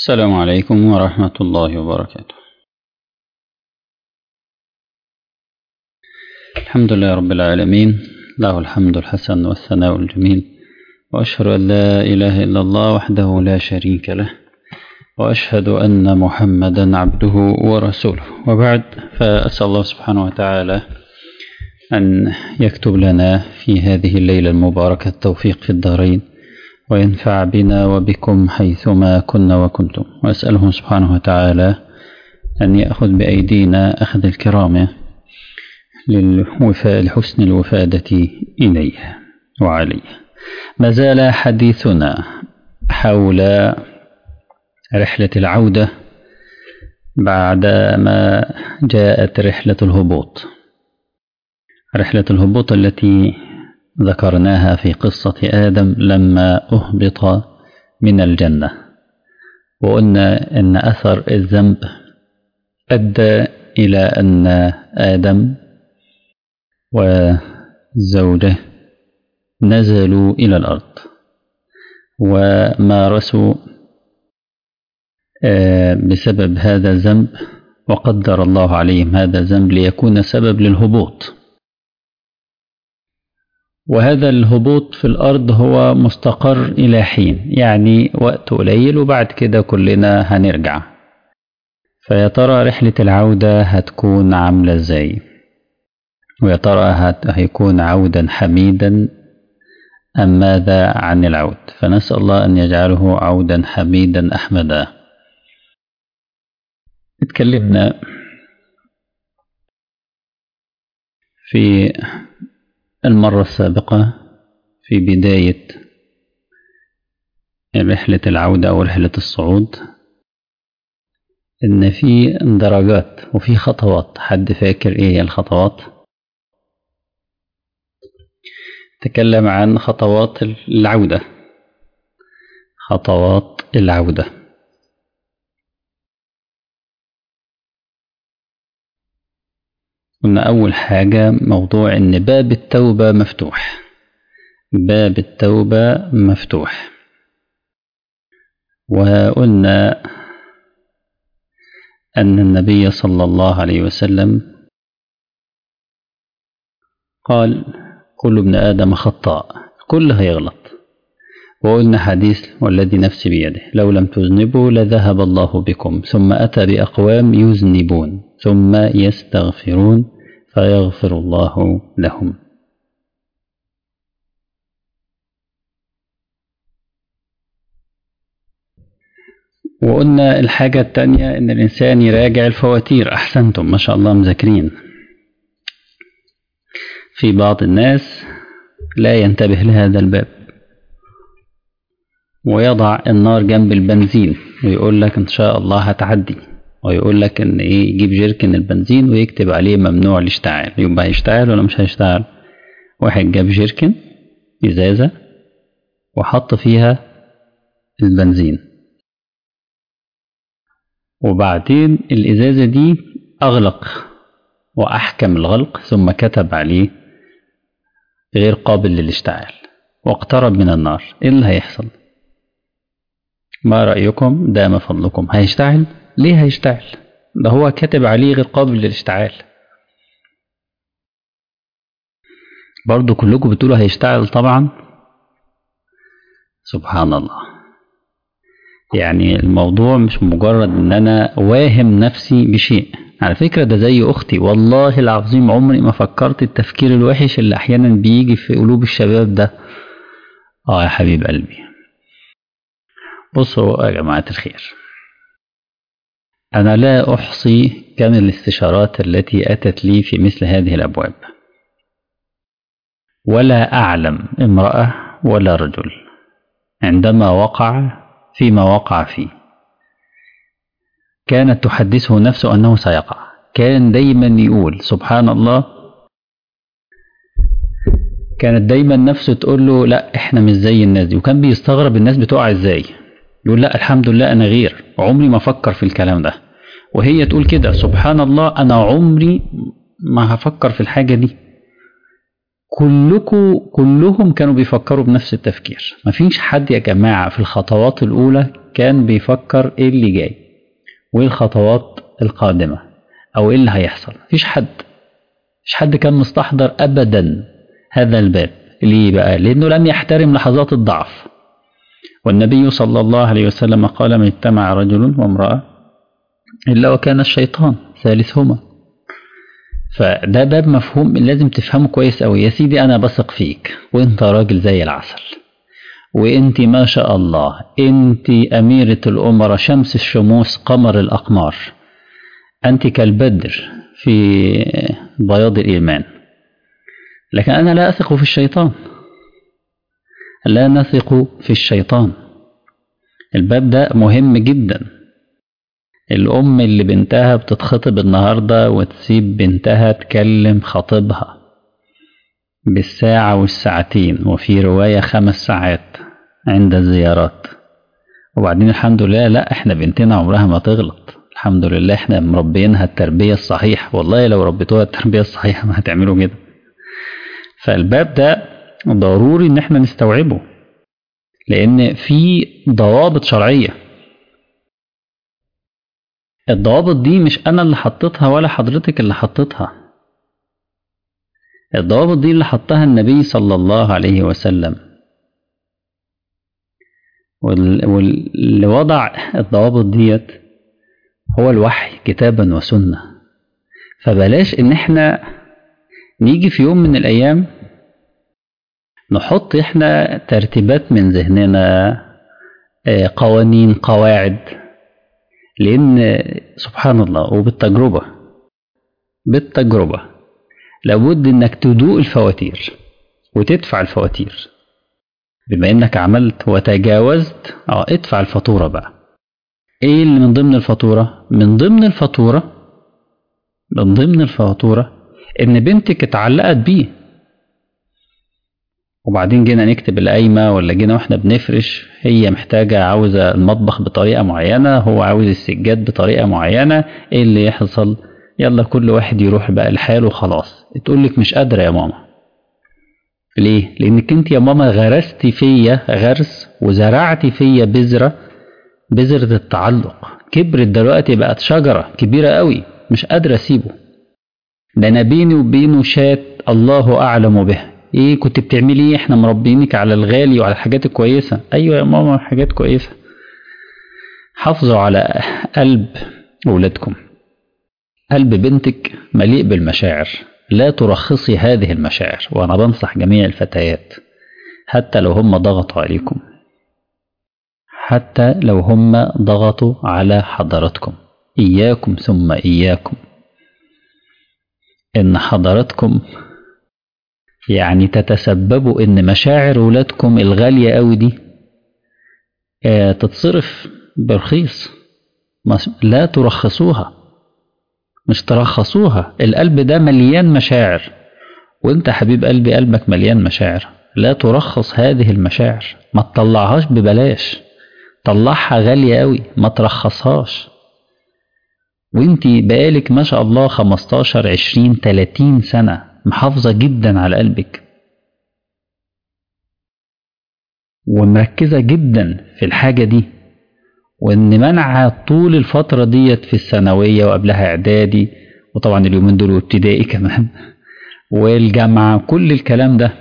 السلام عليكم ورحمة الله وبركاته الحمد لله رب العالمين له الحمد الحسن والثناء الجميل وأشهد أن لا إله إلا الله وحده لا شريك له وأشهد أن محمدا عبده ورسوله وبعد فأسأل الله سبحانه وتعالى أن يكتب لنا في هذه الليلة المباركة التوفيق في الدارين وينفع بنا وبكم حيثما كنا وكنتم وأسأله سبحانه وتعالى أن يأخذ بأيدينا أخذ الكرام للوفاء لحسن الوفادة إليه وعليه ما زال حديثنا حول رحلة العودة بعدما جاءت رحلة الهبوط رحلة الهبوط التي ذكرناها في قصة آدم لما أهبط من الجنة وقلنا أن أثر الذنب أدى إلى أن آدم وزوجه نزلوا إلى الأرض ومارسوا بسبب هذا الذنب وقدر الله عليهم هذا الذنب ليكون سبب للهبوط وهذا الهبوط في الأرض هو مستقر إلى حين يعني وقت قليل وبعد كده كلنا هنرجع فيا ترى رحلة العودة هتكون عاملة ازاي ويا ترى هيكون عودا حميدا أم ماذا عن العود فنسأل الله أن يجعله عودا حميدا أحمدا اتكلمنا في المرة السابقة في بداية رحلة العودة أو رحلة الصعود إن في درجات وفي خطوات حد فاكر إيه هي الخطوات تكلم عن خطوات العودة خطوات العودة قلنا أول حاجة موضوع إن باب التوبة مفتوح باب التوبة مفتوح وقلنا أن النبي صلى الله عليه وسلم قال كل ابن آدم خطاء كل هيغلط وقلنا حديث والذي نفسي بيده لو لم تذنبوا لذهب الله بكم ثم أتى بأقوام يذنبون ثم يستغفرون فيغفر الله لهم وقلنا الحاجة التانية إن الإنسان يراجع الفواتير أحسنتم ما شاء الله مذاكرين في بعض الناس لا ينتبه لهذا الباب ويضع النار جنب البنزين ويقول لك إن شاء الله هتعدي ويقول لك إن إيه يجيب جيركن البنزين ويكتب عليه ممنوع الاشتعال يبقى هيشتغل ولا مش هيشتغل واحد جاب جيركن إزازة وحط فيها البنزين وبعدين الإزازة دي أغلق وأحكم الغلق ثم كتب عليه غير قابل للاشتعال واقترب من النار إيه اللي هيحصل ما رأيكم دام فضلكم هيشتعل ليه هيشتعل ده هو كاتب عليه غير قابل للاشتعال برضو كلكم بتقولوا هيشتعل طبعا سبحان الله يعني الموضوع مش مجرد ان انا واهم نفسي بشيء على فكرة ده زي اختي والله العظيم عمري ما فكرت التفكير الوحش اللي احيانا بيجي في قلوب الشباب ده اه يا حبيب قلبي بصوا يا جماعة الخير أنا لا أحصي كم الاستشارات التي أتت لي في مثل هذه الأبواب ولا أعلم امرأة ولا رجل عندما وقع فيما وقع فيه كانت تحدثه نفسه أنه سيقع كان دايما يقول سبحان الله كانت دايما نفسه تقول له لا احنا مش زي الناس دي وكان بيستغرب الناس بتقع ازاي يقول لا الحمد لله انا غير عمري ما افكر في الكلام ده وهي تقول كده سبحان الله انا عمري ما هفكر في الحاجه دي كلكم كلهم كانوا بيفكروا بنفس التفكير مفيش حد يا جماعة في الخطوات الأولى كان بيفكر إيه اللي جاي وإيه الخطوات القادمة أو إيه اللي هيحصل مفيش حد مفيش حد كان مستحضر أبدا هذا الباب ليه بقى لأنه لم يحترم لحظات الضعف والنبي صلى الله عليه وسلم قال من اجتمع رجل وامرأة إلا وكان الشيطان ثالثهما فده باب مفهوم لازم تفهمه كويس أوي يا سيدي أنا بثق فيك وأنت راجل زي العسل وأنت ما شاء الله أنت أميرة الأمراء شمس الشموس قمر الأقمار أنت كالبدر في بياض الإيمان لكن أنا لا أثق في الشيطان لا نثق في الشيطان الباب ده مهم جدا الأم اللي بنتها بتتخطب النهاردة وتسيب بنتها تكلم خطيبها بالساعة والساعتين وفي رواية خمس ساعات عند الزيارات وبعدين الحمد لله لا احنا بنتنا عمرها ما تغلط الحمد لله احنا مربينها التربية الصحيحة والله لو ربيتوها التربية الصحيحة ما هتعملوا كده فالباب ده ضروري ان احنا نستوعبه لان في ضوابط شرعيه الضوابط دي مش انا اللي حطيتها ولا حضرتك اللي حطيتها الضوابط دي اللي حطها النبي صلى الله عليه وسلم واللي وضع الضوابط ديت هو الوحي كتابا وسنة فبلاش ان احنا نيجي في يوم من الايام نحط احنا ترتيبات من ذهننا قوانين قواعد لان سبحان الله وبالتجربة بالتجربة لابد انك تدوق الفواتير وتدفع الفواتير بما انك عملت وتجاوزت اه ادفع الفاتورة بقى ايه اللي من ضمن الفاتورة من ضمن الفاتورة من ضمن الفاتورة ان بنتك اتعلقت بيه وبعدين جينا نكتب القايمة ولا جينا واحنا بنفرش هي محتاجة عاوزة المطبخ بطريقة معينة هو عاوز السجاد بطريقة معينة ايه اللي يحصل يلا كل واحد يروح بقى لحاله وخلاص تقول لك مش قادرة يا ماما ليه؟ لأنك أنت يا ماما غرستي فيا غرس وزرعتي فيا بذرة بذرة التعلق كبرت دلوقتي بقت شجرة كبيرة قوي مش قادرة أسيبه ده أنا بيني وبينه شات الله أعلم به إيه كنت بتعملي إيه إحنا مربينك على الغالي وعلى الحاجات الكويسة أيوة يا ماما حاجات كويسة حافظوا على قلب أولادكم قلب بنتك مليء بالمشاعر لا ترخصي هذه المشاعر وأنا بنصح جميع الفتيات حتى لو هم ضغطوا عليكم حتى لو هم ضغطوا على حضراتكم إياكم ثم إياكم إن حضراتكم يعني تتسببوا إن مشاعر ولادكم الغالية أوي دي آه تتصرف برخيص لا ترخصوها مش ترخصوها القلب ده مليان مشاعر وانت حبيب قلبي قلبك مليان مشاعر لا ترخص هذه المشاعر ما تطلعهاش ببلاش طلعها غالية قوي ما ترخصهاش وانت بقالك ما شاء الله 15 20 30 سنة محافظة جدا على قلبك ومركزة جدا في الحاجة دي وان منع طول الفترة ديت في الثانوية وقبلها اعدادي وطبعا اليومين دول وابتدائي كمان والجامعة كل الكلام ده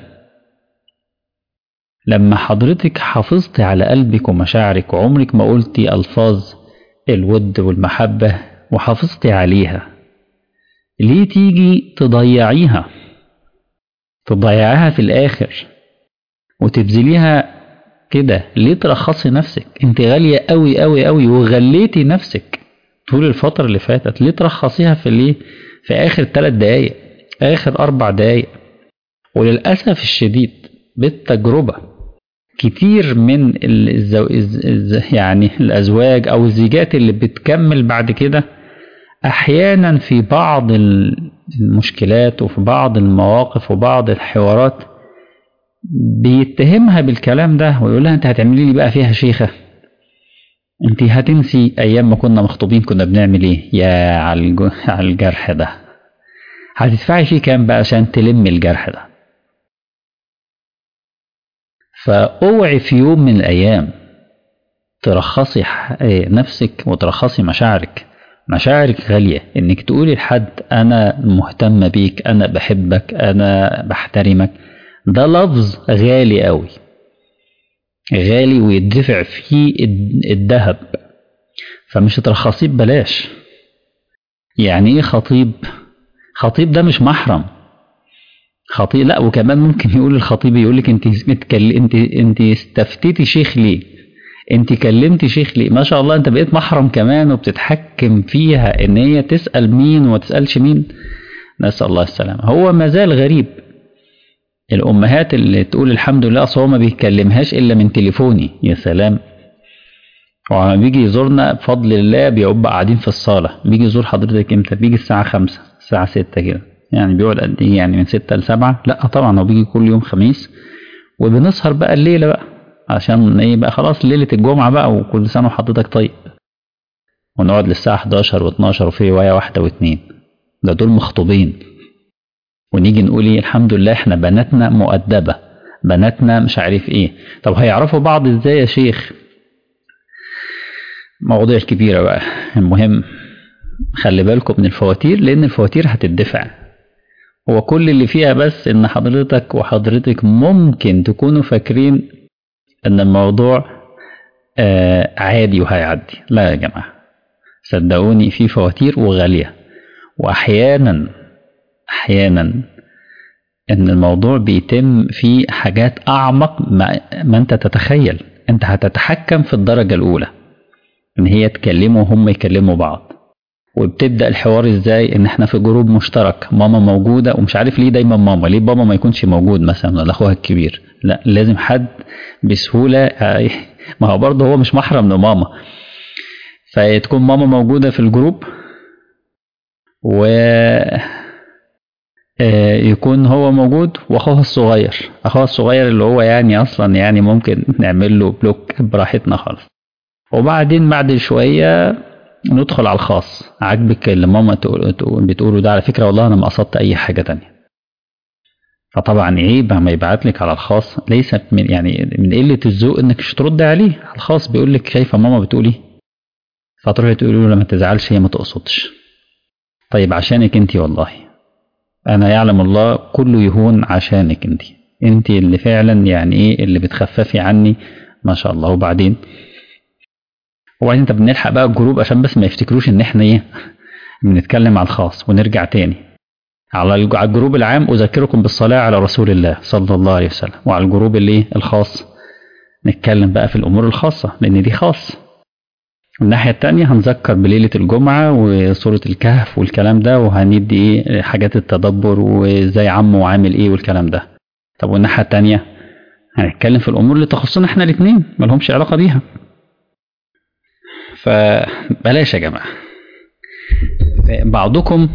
لما حضرتك حافظتي على قلبك ومشاعرك وعمرك ما قلتي ألفاظ الود والمحبة وحافظتي عليها ليه تيجي تضيعيها تضيعيها في الآخر وتبذليها كده ليه ترخصي نفسك انت غالية قوي قوي قوي وغليتي نفسك طول الفترة اللي فاتت ليه ترخصيها في ليه في آخر ثلاث دقايق آخر أربع دقايق وللأسف الشديد بالتجربة كتير من الزو... يعني الأزواج أو الزيجات اللي بتكمل بعد كده أحيانا في بعض المشكلات وفي بعض المواقف وبعض الحوارات بيتهمها بالكلام ده ويقول لها انت هتعملي لي بقى فيها شيخة انت هتنسي ايام ما كنا مخطوبين كنا بنعمل ايه يا على الجرح ده هتدفعي فيه كام بقى عشان تلم الجرح ده فاوعي في يوم من الايام ترخصي نفسك وترخصي مشاعرك مشاعرك غالية انك تقولي لحد انا مهتمة بيك انا بحبك انا بحترمك ده لفظ غالي قوي غالي ويدفع فيه الذهب فمش ترخصيه ببلاش يعني ايه خطيب خطيب ده مش محرم خطيب لا وكمان ممكن يقول الخطيب يقول لك انت متكل... انت انت استفتيتي شيخ ليه انت كلمتي شيخ ليه ما شاء الله انت بقيت محرم كمان وبتتحكم فيها ان هي تسال مين وما تسالش مين نسال الله السلامه هو ما زال غريب الامهات اللي تقول الحمد لله اصل هو ما بيتكلمهاش الا من تليفوني يا سلام وعما بيجي يزورنا بفضل الله بيبقى قاعدين في الصاله بيجي يزور حضرتك امتى بيجي الساعه خمسة الساعه ستة كده يعني بيقعد قد ايه يعني من ستة لسبعة لا طبعا هو بيجي كل يوم خميس وبنسهر بقى الليله بقى عشان ايه بقى خلاص ليله الجمعه بقى وكل سنه وحضرتك طيب ونقعد للساعه 11 و12 وفي روايه واحده واثنين ده دول مخطوبين ونيجي نقول ايه الحمد لله احنا بناتنا مؤدبه بناتنا مش عارف ايه طب هيعرفوا بعض ازاي يا شيخ مواضيع كبيره بقى المهم خلي بالكم من الفواتير لان الفواتير هتدفع هو كل اللي فيها بس ان حضرتك وحضرتك ممكن تكونوا فاكرين ان الموضوع آه عادي وهيعدي لا يا جماعه صدقوني في فواتير وغاليه واحيانا احيانا ان الموضوع بيتم في حاجات اعمق ما, ما انت تتخيل انت هتتحكم في الدرجه الاولى ان هي تكلموا وهم يكلموا بعض وبتبدا الحوار ازاي ان احنا في جروب مشترك ماما موجوده ومش عارف ليه دايما ماما ليه بابا ما يكونش موجود مثلا ولا اخوها الكبير لا لازم حد بسهوله ما هو برضه هو مش محرم لماما فتكون ماما موجوده في الجروب و يكون هو موجود واخوها الصغير اخوها الصغير اللي هو يعني اصلا يعني ممكن نعمل له بلوك براحتنا خالص وبعدين بعد شويه ندخل على الخاص عاجبك اللي ماما بتقوله ده على فكره والله انا ما قصدت اي حاجه تانية فطبعا عيب ما يبعت لك على الخاص ليس من يعني من قله الذوق انك مش ترد عليه على الخاص بيقول لك شايفه ماما بتقولي فتروحي تقولي له لما تزعلش هي ما تقصدش طيب عشانك انت والله انا يعلم الله كله يهون عشانك انت انت اللي فعلا يعني ايه اللي بتخففي عني ما شاء الله وبعدين وبعدين انت بنلحق بقى الجروب عشان بس ما يفتكروش ان احنا ايه بنتكلم على الخاص ونرجع تاني على الجروب العام اذكركم بالصلاه على رسول الله صلى الله عليه وسلم وعلى الجروب اللي الخاص نتكلم بقى في الامور الخاصه لان دي خاص الناحية التانية هنذكر بليلة الجمعة وسورة الكهف والكلام ده وهندي ايه حاجات التدبر وازاي عمه عامل ايه والكلام ده طب والناحية التانية هنتكلم في الأمور اللي تخصنا احنا الاتنين ملهمش علاقة بيها فبلاش يا جماعة بعضكم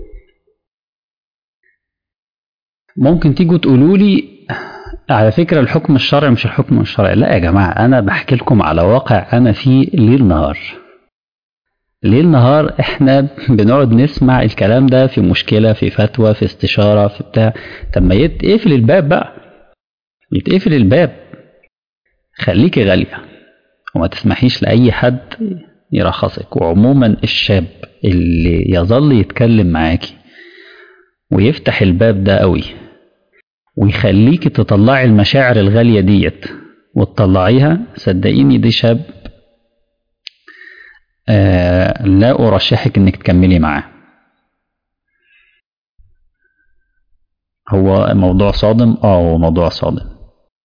ممكن تيجوا تقولوا لي على فكرة الحكم الشرعي مش الحكم الشرعي لا يا جماعة أنا بحكي لكم على واقع أنا فيه ليل نهار ليل نهار احنا بنقعد نسمع الكلام ده في مشكلة في فتوى في استشارة في بتاع طب ما يتقفل الباب بقى يتقفل الباب خليكي غالية وما تسمحيش لأي حد يرخصك وعموما الشاب اللي يظل يتكلم معاكي ويفتح الباب ده قوي ويخليكي تطلعي المشاعر الغالية ديت وتطلعيها صدقيني دي شاب آه لا أرشحك إنك تكملي معاه هو موضوع صادم اه هو موضوع صادم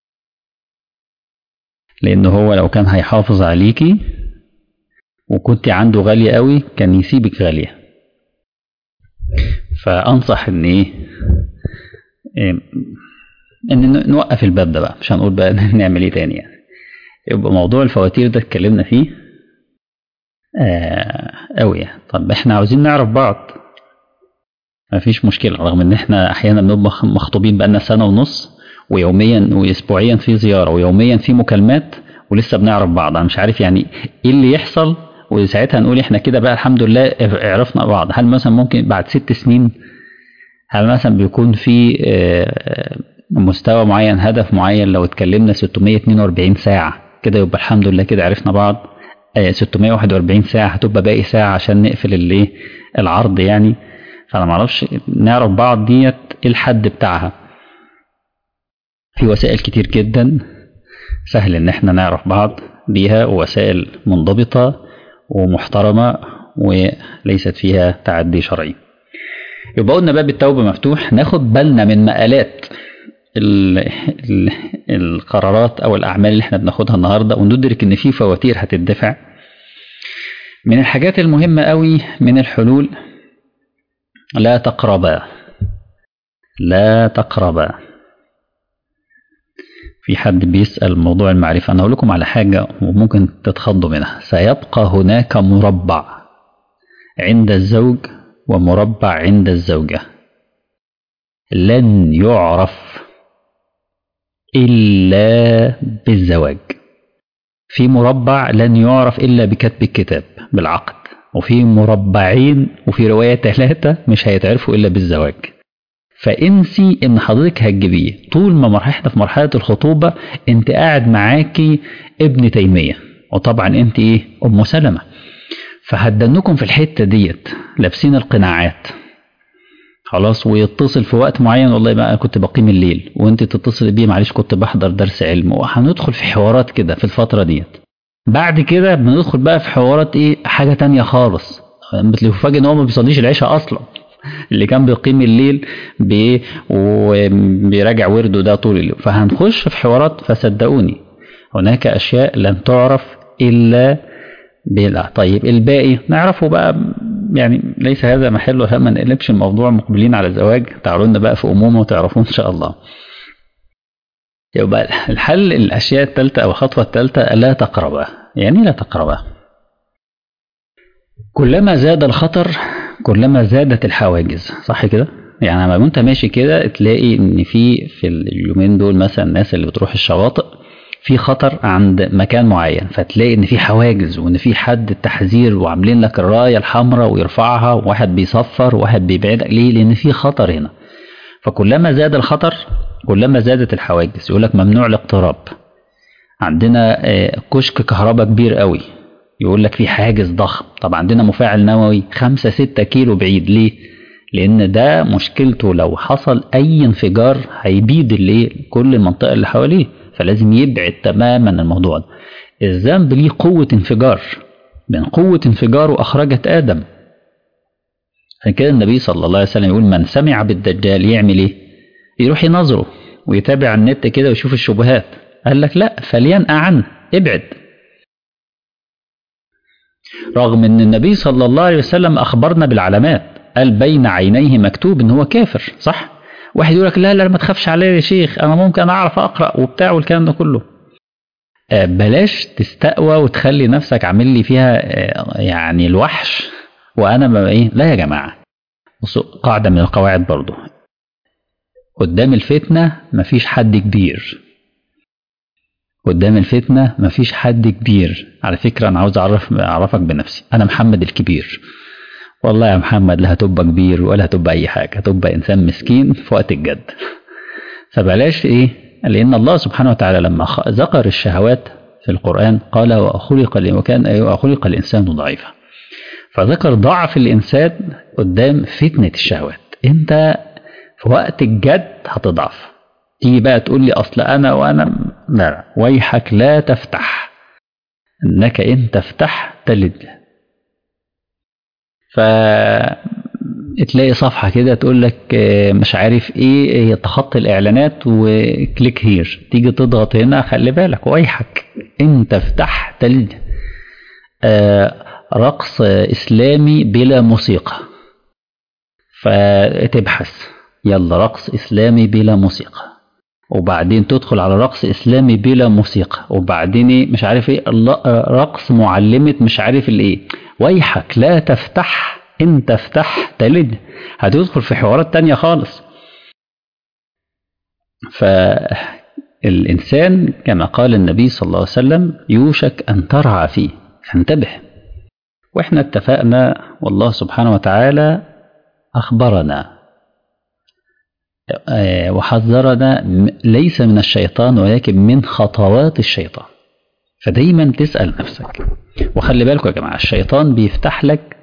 لأن هو لو كان هيحافظ عليكي وكنت عنده غالية قوي كان يسيبك غالية فأنصح إن إيه ان نوقف الباب ده بقى مش هنقول بقى نعمل ايه تاني يعني يبقى موضوع الفواتير ده اتكلمنا فيه آه قوي يعني طب احنا عاوزين نعرف بعض مفيش مشكلة رغم ان احنا احيانا بنبقى مخطوبين بقالنا سنة ونص ويوميا واسبوعيا في زيارة ويوميا في مكالمات ولسه بنعرف بعض انا مش عارف يعني ايه اللي يحصل وساعتها نقول احنا كده بقى الحمد لله عرفنا بعض هل مثلا ممكن بعد ست سنين هل مثلا بيكون في مستوى معين هدف معين لو اتكلمنا 642 ساعة كده يبقى الحمد لله كده عرفنا بعض آه 641 ساعة هتبقى باقي ساعة عشان نقفل الايه العرض يعني فانا معرفش نعرف بعض ديت ايه الحد بتاعها في وسائل كتير جدا سهل ان احنا نعرف بعض بيها ووسائل منضبطة ومحترمة وليست فيها تعدي شرعي يبقى قلنا باب التوبة مفتوح ناخد بالنا من مقالات ال ال القرارات او الاعمال اللي احنا بناخدها النهارده وندرك ان في فواتير هتدفع من الحاجات المهمة قوي من الحلول لا تقربا لا تقربا في حد بيسأل موضوع المعرفة أنا أقول لكم على حاجة وممكن تتخضوا منها سيبقى هناك مربع عند الزوج ومربع عند الزوجة لن يعرف إلا بالزواج في مربع لن يعرف إلا بكتب الكتاب بالعقد وفي مربعين وفي رواية ثلاثة مش هيتعرفوا إلا بالزواج فانسي ان حضرتك هتجيبيه طول ما احنا في مرحله الخطوبه انت قاعد معاكي ابن تيميه وطبعا انت ايه ام سلمه فهدنكم في الحته ديت لابسين القناعات خلاص ويتصل في وقت معين والله بقى كنت بقيم الليل وانت تتصل بيه معلش كنت بحضر درس علم وهندخل في حوارات كده في الفتره ديت بعد كده بندخل بقى في حوارات ايه حاجه تانية خالص بتفاجئ ان هو ما بيصليش العشاء اصلا اللي كان بيقيم الليل بي وبيراجع ورده ده طول اليوم فهنخش في حوارات فصدقوني هناك اشياء لن تعرف الا بلا طيب الباقي نعرفه بقى يعني ليس هذا محله ما نقلبش الموضوع مقبلين على الزواج تعالوا لنا بقى في امومه وتعرفوه ان شاء الله يبقى الحل الاشياء الثالثه او الخطوه الثالثه لا تقربا يعني لا تقربا كلما زاد الخطر كلما زادت الحواجز صح كده يعني لما انت ماشي كده تلاقي ان في في اليومين دول مثلا الناس اللي بتروح الشواطئ في خطر عند مكان معين فتلاقي ان في حواجز وان في حد تحذير وعاملين لك الرايه الحمراء ويرفعها وواحد بيصفر وواحد بيبعدك ليه لان في خطر هنا فكلما زاد الخطر كلما زادت الحواجز يقول لك ممنوع الاقتراب عندنا كشك كهرباء كبير قوي يقول لك في حاجز ضخم طب عندنا مفاعل نووي 5 6 كيلو بعيد ليه لان ده مشكلته لو حصل اي انفجار هيبيد اللي كل المنطقه اللي حواليه فلازم يبعد تماما الموضوع ده الذنب ليه قوه انفجار من قوه انفجاره اخرجت ادم عشان كده النبي صلى الله عليه وسلم يقول من سمع بالدجال يعمل ايه يروح ينظره ويتابع النت كده ويشوف الشبهات قال لك لا فلينأ عنه ابعد رغم ان النبي صلى الله عليه وسلم اخبرنا بالعلامات قال بين عينيه مكتوب ان هو كافر صح واحد يقول لك لا لا ما تخافش عليا يا شيخ انا ممكن اعرف اقرا وبتاع والكلام ده كله آه بلاش تستقوى وتخلي نفسك عامل لي فيها آه يعني الوحش وانا ما ايه لا يا جماعه بصوا قاعده من القواعد برضو قدام الفتنه مفيش حد كبير قدام الفتنة مفيش حد كبير على فكرة أنا عاوز أعرف أعرفك بنفسي أنا محمد الكبير والله يا محمد لا هتبقى كبير ولا هتبقى أي حاجة هتبقى إنسان مسكين في وقت الجد فبلاش إيه لأن الله سبحانه وتعالى لما ذكر الشهوات في القرآن قال وخلق وكان وخلق الإنسان ضعيفا فذكر ضعف الإنسان قدام فتنة الشهوات أنت في وقت الجد هتضعف تيجي بقى تقول لي اصل انا وانا لا, لا ويحك لا تفتح انك ان تفتح تلد ف تلاقي صفحة كده تقول لك مش عارف ايه هي تخطي الاعلانات وكليك هير تيجي تضغط هنا خلي بالك ويحك ان تفتح تلد آه رقص اسلامي بلا موسيقى فتبحث يلا رقص اسلامي بلا موسيقى وبعدين تدخل على رقص اسلامي بلا موسيقى وبعدين مش عارف ايه رقص معلمة مش عارف الايه ويحك لا تفتح ان تفتح تلد هتدخل في حوارات تانية خالص فالإنسان كما قال النبي صلى الله عليه وسلم يوشك أن ترعى فيه فانتبه وإحنا اتفقنا والله سبحانه وتعالى أخبرنا وحذرنا ليس من الشيطان ولكن من خطوات الشيطان فدايما تسأل نفسك وخلي بالكم يا جماعة الشيطان بيفتح لك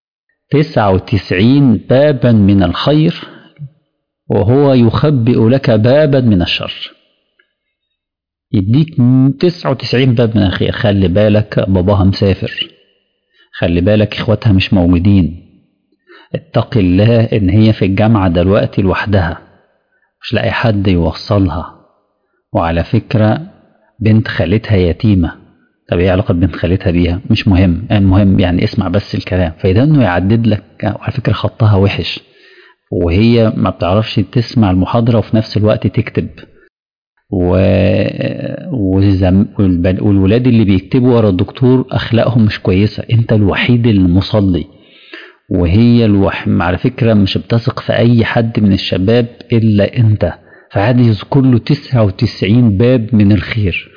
99 بابا من الخير وهو يخبئ لك بابا من الشر يديك 99 باب من الخير خلي بالك باباها مسافر خلي بالك اخواتها مش موجودين اتق الله ان هي في الجامعة دلوقتي لوحدها مش لاقي حد يوصلها وعلى فكرة بنت خالتها يتيمة طب ايه علاقة بنت خالتها بيها مش مهم المهم يعني اسمع بس الكلام فإذا انه يعدد لك وعلى فكرة خطها وحش وهي ما بتعرفش تسمع المحاضرة وفي نفس الوقت تكتب و... وزم... والولاد اللي بيكتبوا ورا الدكتور أخلاقهم مش كويسة أنت الوحيد المصلي وهي الوح... على فكرة مش بتثق في أي حد من الشباب إلا أنت فعاد يذكر له 99 باب من الخير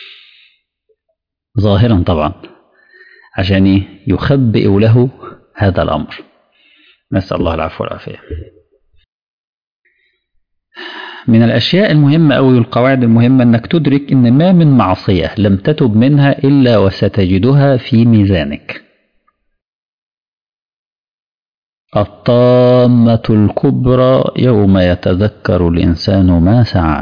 ظاهرا طبعا عشان ايه يخبئ له هذا الأمر نسأل الله العفو والعافية من الأشياء المهمة أو القواعد المهمة أنك تدرك أن ما من معصية لم تتب منها إلا وستجدها في ميزانك الطامة الكبرى يوم يتذكر الإنسان ما سعى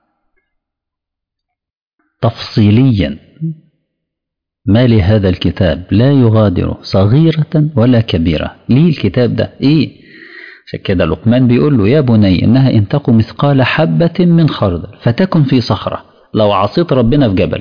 تفصيليا ما لهذا الكتاب لا يغادر صغيرة ولا كبيرة ليه الكتاب ده إيه عشان كده لقمان بيقول له يا بني إنها إن تكن مثقال حبة من خردل فتكن في صخرة لو عصيت ربنا في جبل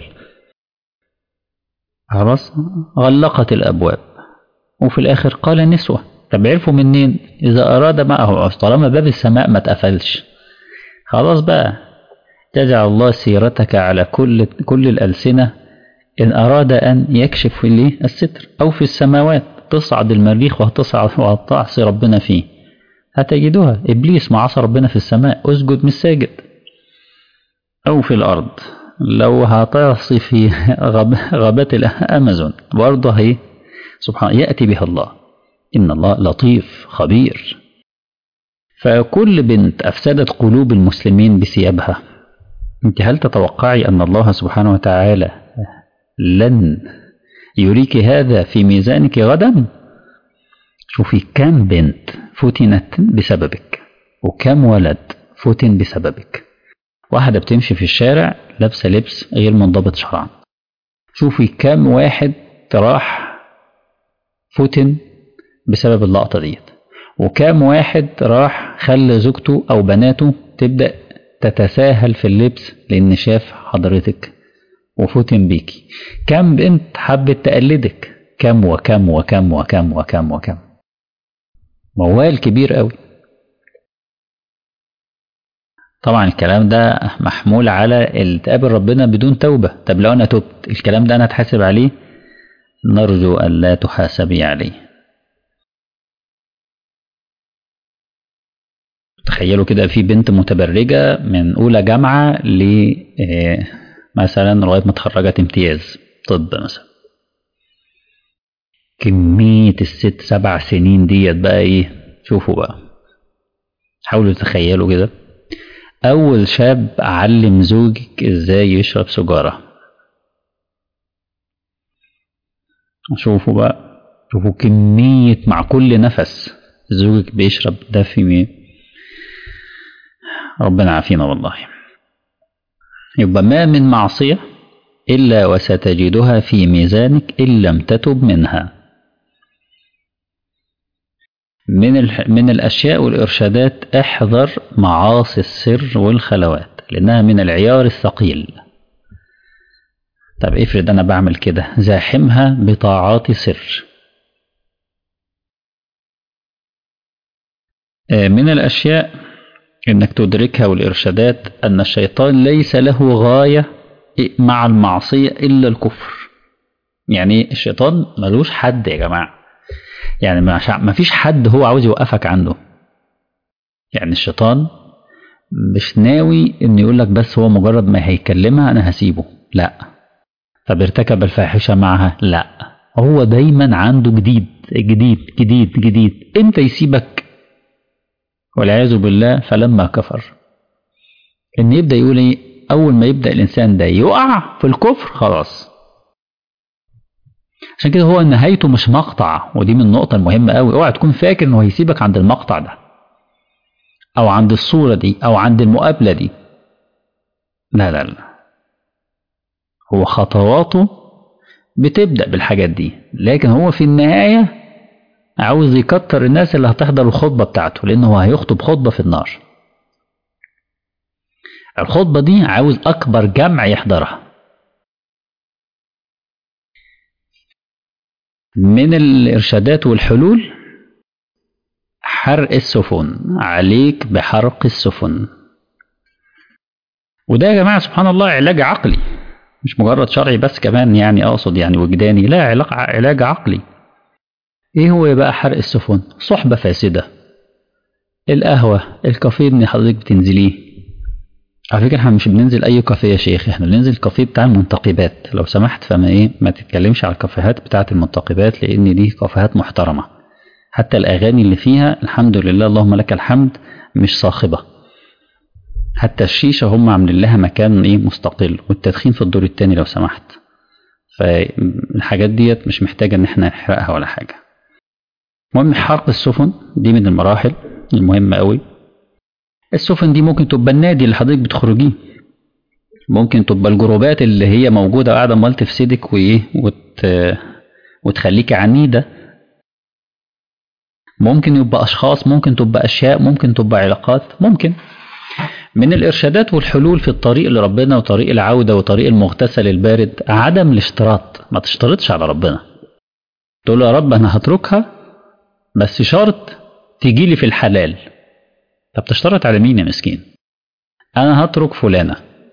خلاص غلقت الأبواب وفي الآخر قال نسوة طب عرفوا منين إذا أراد معه طالما باب السماء ما اتقفلش خلاص بقى تجعل الله سيرتك على كل كل الألسنة إن أراد أن يكشف في الستر أو في السماوات تصعد المريخ وهتصعد وهتعصي ربنا فيه هتجدوها إبليس ما عصى ربنا في السماء أسجد مش ساجد أو في الأرض لو هتعصي في غب... غابات الأمازون برضه هي سبحان يأتي بها الله إن الله لطيف خبير فكل بنت أفسدت قلوب المسلمين بثيابها أنت هل تتوقعي أن الله سبحانه وتعالى لن يريك هذا في ميزانك غدا شوفي كم بنت فتنت بسببك وكم ولد فتن بسببك واحدة بتمشي في الشارع لابسة لبس غير منضبط شرعا شوفي كم واحد راح فتن بسبب اللقطة ديت وكام واحد راح خلى زوجته أو بناته تبدأ تتساهل في اللبس لأن شاف حضرتك وفتن بيكي كم بنت حبت تقلدك كم وكم وكم وكم وكم وكم موال كبير قوي طبعا الكلام ده محمول على اللي تقابل ربنا بدون توبة طب لو أنا تبت الكلام ده أنا أتحاسب عليه نرجو أن لا تحاسبي عليه تخيلوا كده في بنت متبرجة من أولى جامعة ل مثلا لغاية ما اتخرجت امتياز طب مثلا كمية الست سبع سنين ديت بقى ايه شوفوا بقى حاولوا تتخيلوا كده أول شاب علم زوجك ازاي يشرب سجارة شوفوا بقى شوفوا كمية مع كل نفس زوجك بيشرب ده في مين ربنا عافينا والله يبقى ما من معصية إلا وستجدها في ميزانك إن لم تتب منها من من الأشياء والإرشادات احذر معاصي السر والخلوات لأنها من العيار الثقيل طب افرض أنا بعمل كده زاحمها بطاعات سر من الأشياء انك تدركها والارشادات ان الشيطان ليس له غايه مع المعصيه الا الكفر يعني الشيطان ملوش حد يا جماعه يعني ما فيش حد هو عاوز يوقفك عنده يعني الشيطان مش ناوي ان يقول لك بس هو مجرد ما هيكلمها انا هسيبه لا طب ارتكب الفاحشه معها لا هو دايما عنده جديد جديد جديد جديد امتى يسيبك والعياذ بالله فلما كفر ان يبدا يقول ايه اول ما يبدا الانسان ده يقع في الكفر خلاص عشان كده هو نهايته مش مقطع ودي من النقطة المهمة قوي اوعى تكون فاكر انه هيسيبك عند المقطع ده او عند الصورة دي او عند المقابلة دي لا لا لا هو خطواته بتبدأ بالحاجات دي لكن هو في النهاية عاوز يكتر الناس اللي هتحضر الخطبة بتاعته لأنه هو هيخطب خطبة في النار الخطبة دي عاوز أكبر جمع يحضرها من الإرشادات والحلول حرق السفن عليك بحرق السفن وده يا جماعة سبحان الله علاج عقلي مش مجرد شرعي بس كمان يعني أقصد يعني وجداني لا علاج علاج عقلي إيه هو بقى حرق السفن صحبة فاسدة القهوة الكافيه اللي حضرتك بتنزليه على فكرة احنا مش بننزل أي كافيه يا شيخ احنا بننزل الكافيه بتاع المنتقبات لو سمحت فما إيه ما تتكلمش على الكافيهات بتاعة المنتقبات لأن دي كافيهات محترمة حتى الأغاني اللي فيها الحمد لله اللهم لك الحمد مش صاخبة حتى الشيشة هم عاملين لها مكان إيه مستقل والتدخين في الدور التاني لو سمحت فالحاجات ديت مش محتاجة إن احنا نحرقها ولا حاجة المهم حرق السفن دي من المراحل المهمة قوي السفن دي ممكن تبقى النادي اللي حضرتك بتخرجيه ممكن تبقى الجروبات اللي هي موجودة قاعدة امال تفسدك وإيه وت... وتخليكي عنيدة ممكن يبقى أشخاص ممكن تبقى أشياء ممكن تبقى علاقات ممكن من الإرشادات والحلول في الطريق لربنا وطريق العودة وطريق المغتسل البارد عدم الاشتراط ما تشترطش على ربنا تقول له يا رب أنا هتركها بس شرط تيجي لي في الحلال طب تشترط على مين يا مسكين أنا هترك فلانة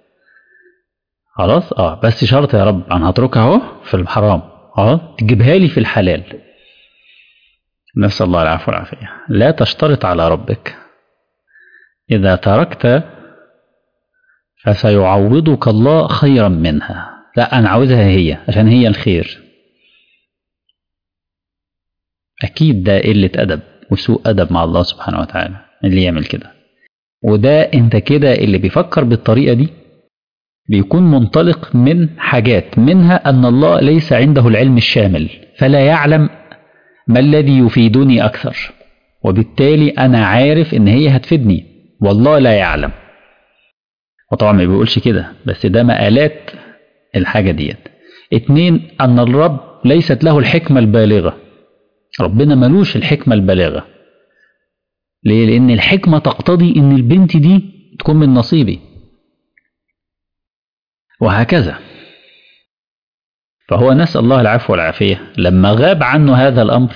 خلاص اه بس شرط يا رب أنا هتركها أهو في الحرام اه تجيبها لي في الحلال نسأل الله العفو والعافية لا تشترط على ربك إذا تركت فسيعوضك الله خيرا منها لا أنا عاوزها هي عشان هي الخير أكيد ده قلة أدب وسوء أدب مع الله سبحانه وتعالى اللي يعمل كده وده أنت كده اللي بيفكر بالطريقة دي بيكون منطلق من حاجات منها أن الله ليس عنده العلم الشامل فلا يعلم ما الذي يفيدني أكثر وبالتالي أنا عارف إن هي هتفيدني والله لا يعلم وطبعا ما بيقولش كده بس ده مقالات الحاجة ديت اتنين أن الرب ليست له الحكمة البالغة ربنا ملوش الحكمة البالغة ليه؟ لأن الحكمة تقتضي إن البنت دي تكون من نصيبي وهكذا فهو نسأل الله العفو والعافية لما غاب عنه هذا الأمر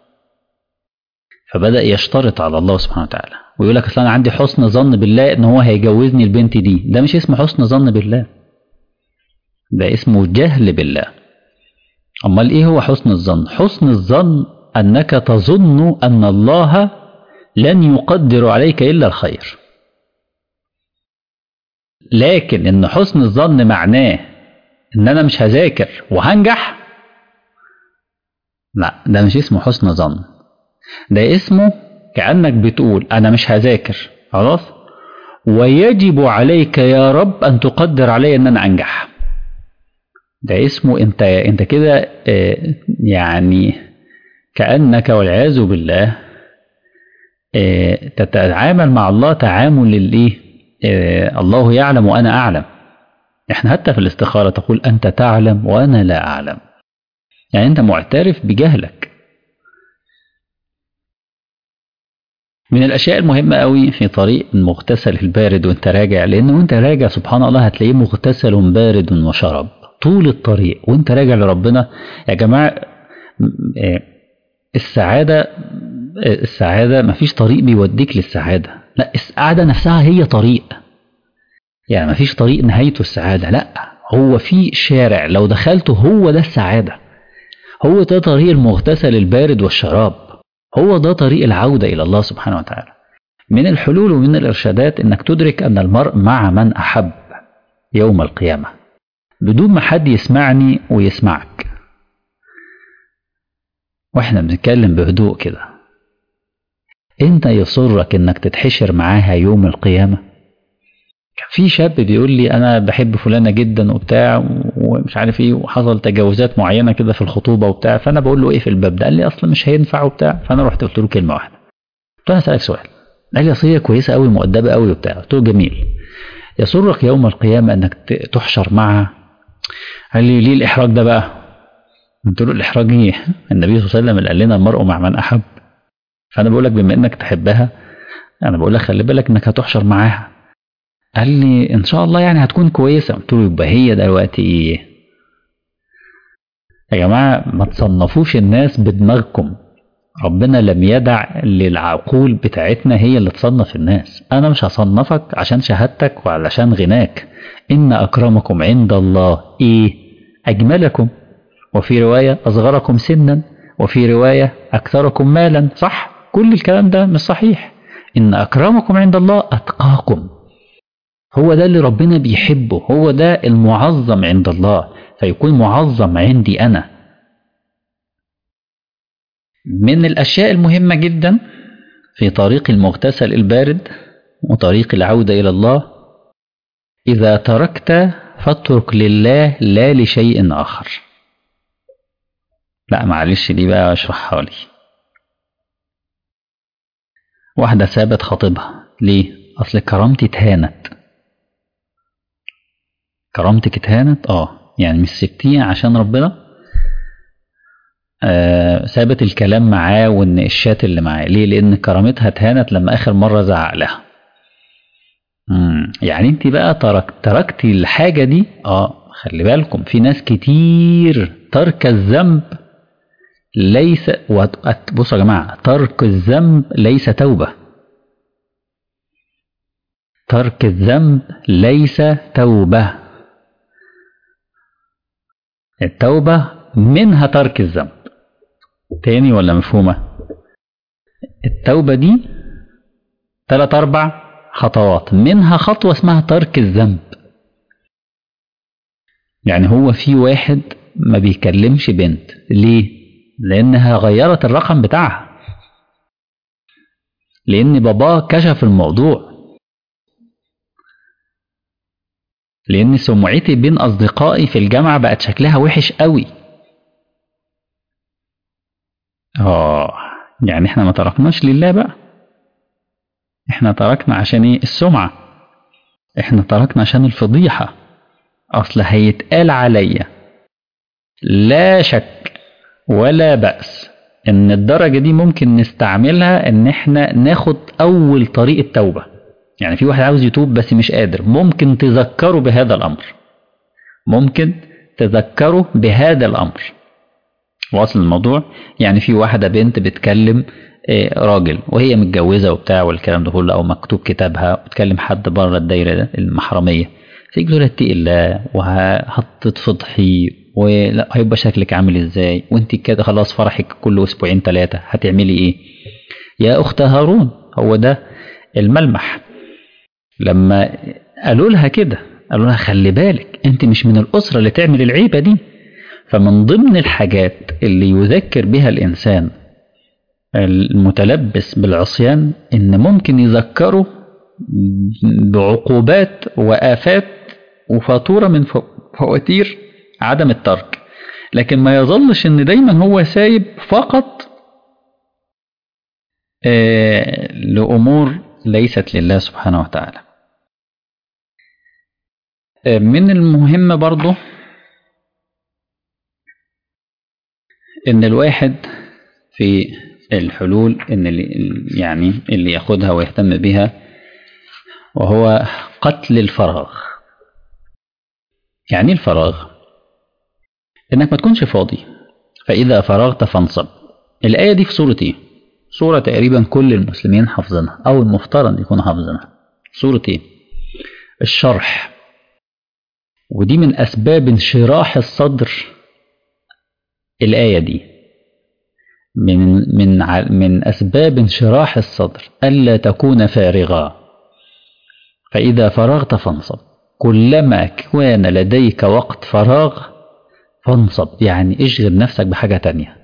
فبدأ يشترط على الله سبحانه وتعالى ويقول لك أصل أنا عندي حسن ظن بالله إن هو هيجوزني البنت دي ده مش اسمه حسن ظن بالله ده اسمه جهل بالله أمال إيه هو حسن الظن حسن الظن أنك تظن أن الله لن يقدر عليك إلا الخير لكن إن حسن الظن معناه إن أنا مش هذاكر وهنجح لا ده مش اسمه حسن ظن ده اسمه كأنك بتقول أنا مش هذاكر خلاص ويجب عليك يا رب أن تقدر علي أن أنا أنجح ده اسمه أنت أنت كده يعني كأنك والعياذ بالله تتعامل مع الله تعامل الايه الله يعلم وانا اعلم احنا حتى في الاستخاره تقول انت تعلم وانا لا اعلم يعني انت معترف بجهلك من الاشياء المهمه قوي في طريق المغتسل البارد وانت راجع لان وانت راجع سبحان الله هتلاقيه مغتسل بارد وشرب طول الطريق وانت راجع لربنا يا جماعه السعاده السعادة مفيش طريق بيوديك للسعادة لا السعادة نفسها هي طريق يعني مفيش طريق نهايته السعادة لا هو في شارع لو دخلته هو ده السعادة هو ده طريق المغتسل البارد والشراب هو ده طريق العودة إلى الله سبحانه وتعالى من الحلول ومن الإرشادات أنك تدرك أن المرء مع من أحب يوم القيامة بدون ما حد يسمعني ويسمعك واحنا بنتكلم بهدوء كده انت يسرك انك تتحشر معاها يوم القيامة كان في شاب بيقول لي انا بحب فلانة جدا وبتاع ومش عارف ايه وحصل تجاوزات معينة كده في الخطوبة وبتاع فانا بقول له ايه في الباب ده قال لي اصلا مش هينفع وبتاع فانا رحت قلت له كلمة واحدة قلت له اسالك سؤال قال لي اصل هي كويسة قوي مؤدبة قوي وبتاع قلت له جميل يسرك يوم القيامة انك تحشر معها قال لي ليه الاحراج ده بقى قلت له الاحراج ايه النبي صلى الله عليه وسلم اللي قال لنا المرء مع من احب فانا بقول لك بما انك تحبها انا بقول لك خلي بالك انك هتحشر معاها قال لي ان شاء الله يعني هتكون كويسه قلت له يبقى هي دلوقتي ايه يا جماعه ما تصنفوش الناس بدماغكم ربنا لم يدع للعقول بتاعتنا هي اللي تصنف الناس انا مش هصنفك عشان شهادتك وعلشان غناك ان اكرمكم عند الله ايه اجملكم وفي روايه اصغركم سنا وفي روايه اكثركم مالا صح كل الكلام ده مش صحيح إن أكرمكم عند الله أتقاكم هو ده اللي ربنا بيحبه هو ده المعظم عند الله فيكون معظم عندي أنا من الأشياء المهمة جدا في طريق المغتسل البارد وطريق العودة إلى الله إذا تركت فاترك لله لا لشيء آخر لا معلش دي بقى اشرحها لي واحدة سابت خطيبها ليه؟ أصل كرامتي اتهانت كرامتك اتهانت اه يعني مش سبتيه عشان ربنا آه سابت الكلام معاه وان الشات اللي معاه ليه لان كرامتها اتهانت لما اخر مرة زعق لها مم. يعني انت بقى ترك تركتي الحاجة دي اه خلي بالكم في ناس كتير ترك الذنب ليس بصوا يا جماعة ترك الذنب ليس توبة ترك الذنب ليس توبة التوبة منها ترك الذنب تاني ولا مفهومة التوبة دي ثلاث أربع خطوات منها خطوة اسمها ترك الذنب يعني هو في واحد ما بيكلمش بنت ليه لأنها غيرت الرقم بتاعها لأن باباه كشف الموضوع لأن سمعتي بين أصدقائي في الجامعة بقت شكلها وحش قوي آه يعني إحنا ما تركناش لله بقى إحنا تركنا عشان إيه السمعة إحنا تركنا عشان الفضيحة أصل هيتقال عليا لا شك ولا بأس إن الدرجة دي ممكن نستعملها إن إحنا ناخد أول طريق التوبة يعني في واحد عاوز يتوب بس مش قادر ممكن تذكره بهذا الأمر ممكن تذكره بهذا الأمر واصل الموضوع يعني في واحدة بنت بتكلم راجل وهي متجوزة وبتاع والكلام ده كله أو مكتوب كتابها وتكلم حد بره الدايرة ده المحرمية تيجي تقول اتقي الله وهتتفضحي ولا هيبقى شكلك عامل ازاي وانت كده خلاص فرحك كل اسبوعين ثلاثة هتعملي ايه يا اخت هارون هو ده الملمح لما قالوا لها كده قالوا لها خلي بالك انت مش من الاسرة اللي تعمل العيبة دي فمن ضمن الحاجات اللي يذكر بها الانسان المتلبس بالعصيان ان ممكن يذكره بعقوبات وآفات وفاتورة من فواتير عدم الترك لكن ما يظلش ان دايما هو سايب فقط آه لأمور ليست لله سبحانه وتعالى آه من المهم برضه ان الواحد في الحلول ان اللي يعني اللي ياخدها ويهتم بها وهو قتل الفراغ يعني الفراغ انك ما تكونش فاضي فاذا فرغت فانصب الايه دي في سوره ايه سوره تقريبا كل المسلمين حافظينها او المفترض يكونوا حافظينها سوره ايه الشرح ودي من اسباب انشراح الصدر الايه دي من من من اسباب انشراح الصدر الا تكون فارغا فاذا فرغت فانصب كلما كان لديك وقت فراغ فانصب يعني اشغل نفسك بحاجة تانية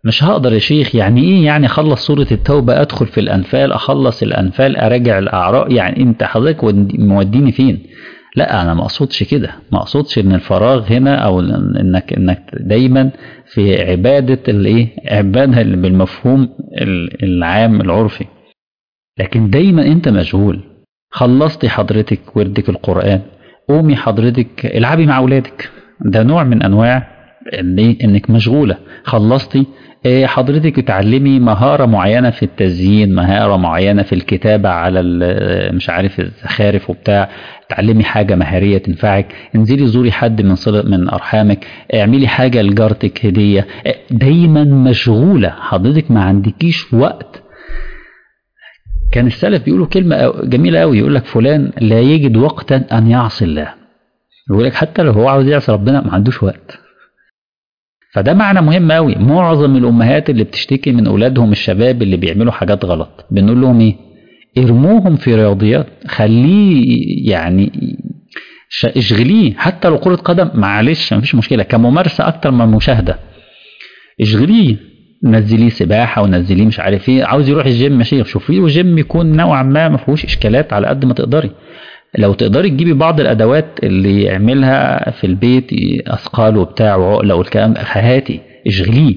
مش هقدر يا شيخ يعني ايه يعني اخلص سورة التوبة ادخل في الانفال اخلص الانفال اراجع الاعراء يعني انت حضرتك موديني فين لا انا ما اقصدش كده ما اقصدش ان الفراغ هنا او انك انك دايما في عبادة الايه عبادة بالمفهوم العام العرفي لكن دايما انت مشغول خلصتي حضرتك وردك القرآن قومي حضرتك العبي مع اولادك ده نوع من انواع انك مشغولة خلصتي حضرتك تعلمي مهارة معينة في التزيين مهارة معينة في الكتابة على مش عارف الزخارف وبتاع تعلمي حاجة مهارية تنفعك انزلي زوري حد من صلة من أرحامك اعملي حاجة لجارتك هدية دايما مشغولة حضرتك ما عندكيش وقت كان السلف بيقولوا كلمة جميلة قوي يقول لك فلان لا يجد وقتا أن يعصي الله يقول لك حتى لو هو عاوز يعصي ربنا ما عندوش وقت فده معنى مهم قوي معظم الامهات اللي بتشتكي من اولادهم الشباب اللي بيعملوا حاجات غلط بنقول لهم ايه ارموهم في رياضيات خليه يعني اشغليه حتى لو كرة قدم معلش مفيش مشكلة كممارسة أكتر من مشاهدة اشغليه نزليه سباحة ونزليه مش عارف ايه عاوز يروح الجيم ماشي شوفي له جيم يكون نوعا ما ما فيهوش اشكالات على قد ما تقدري لو تقدري تجيبي بعض الادوات اللي يعملها في البيت اثقال وبتاع وعقله والكلام هاتي اشغليه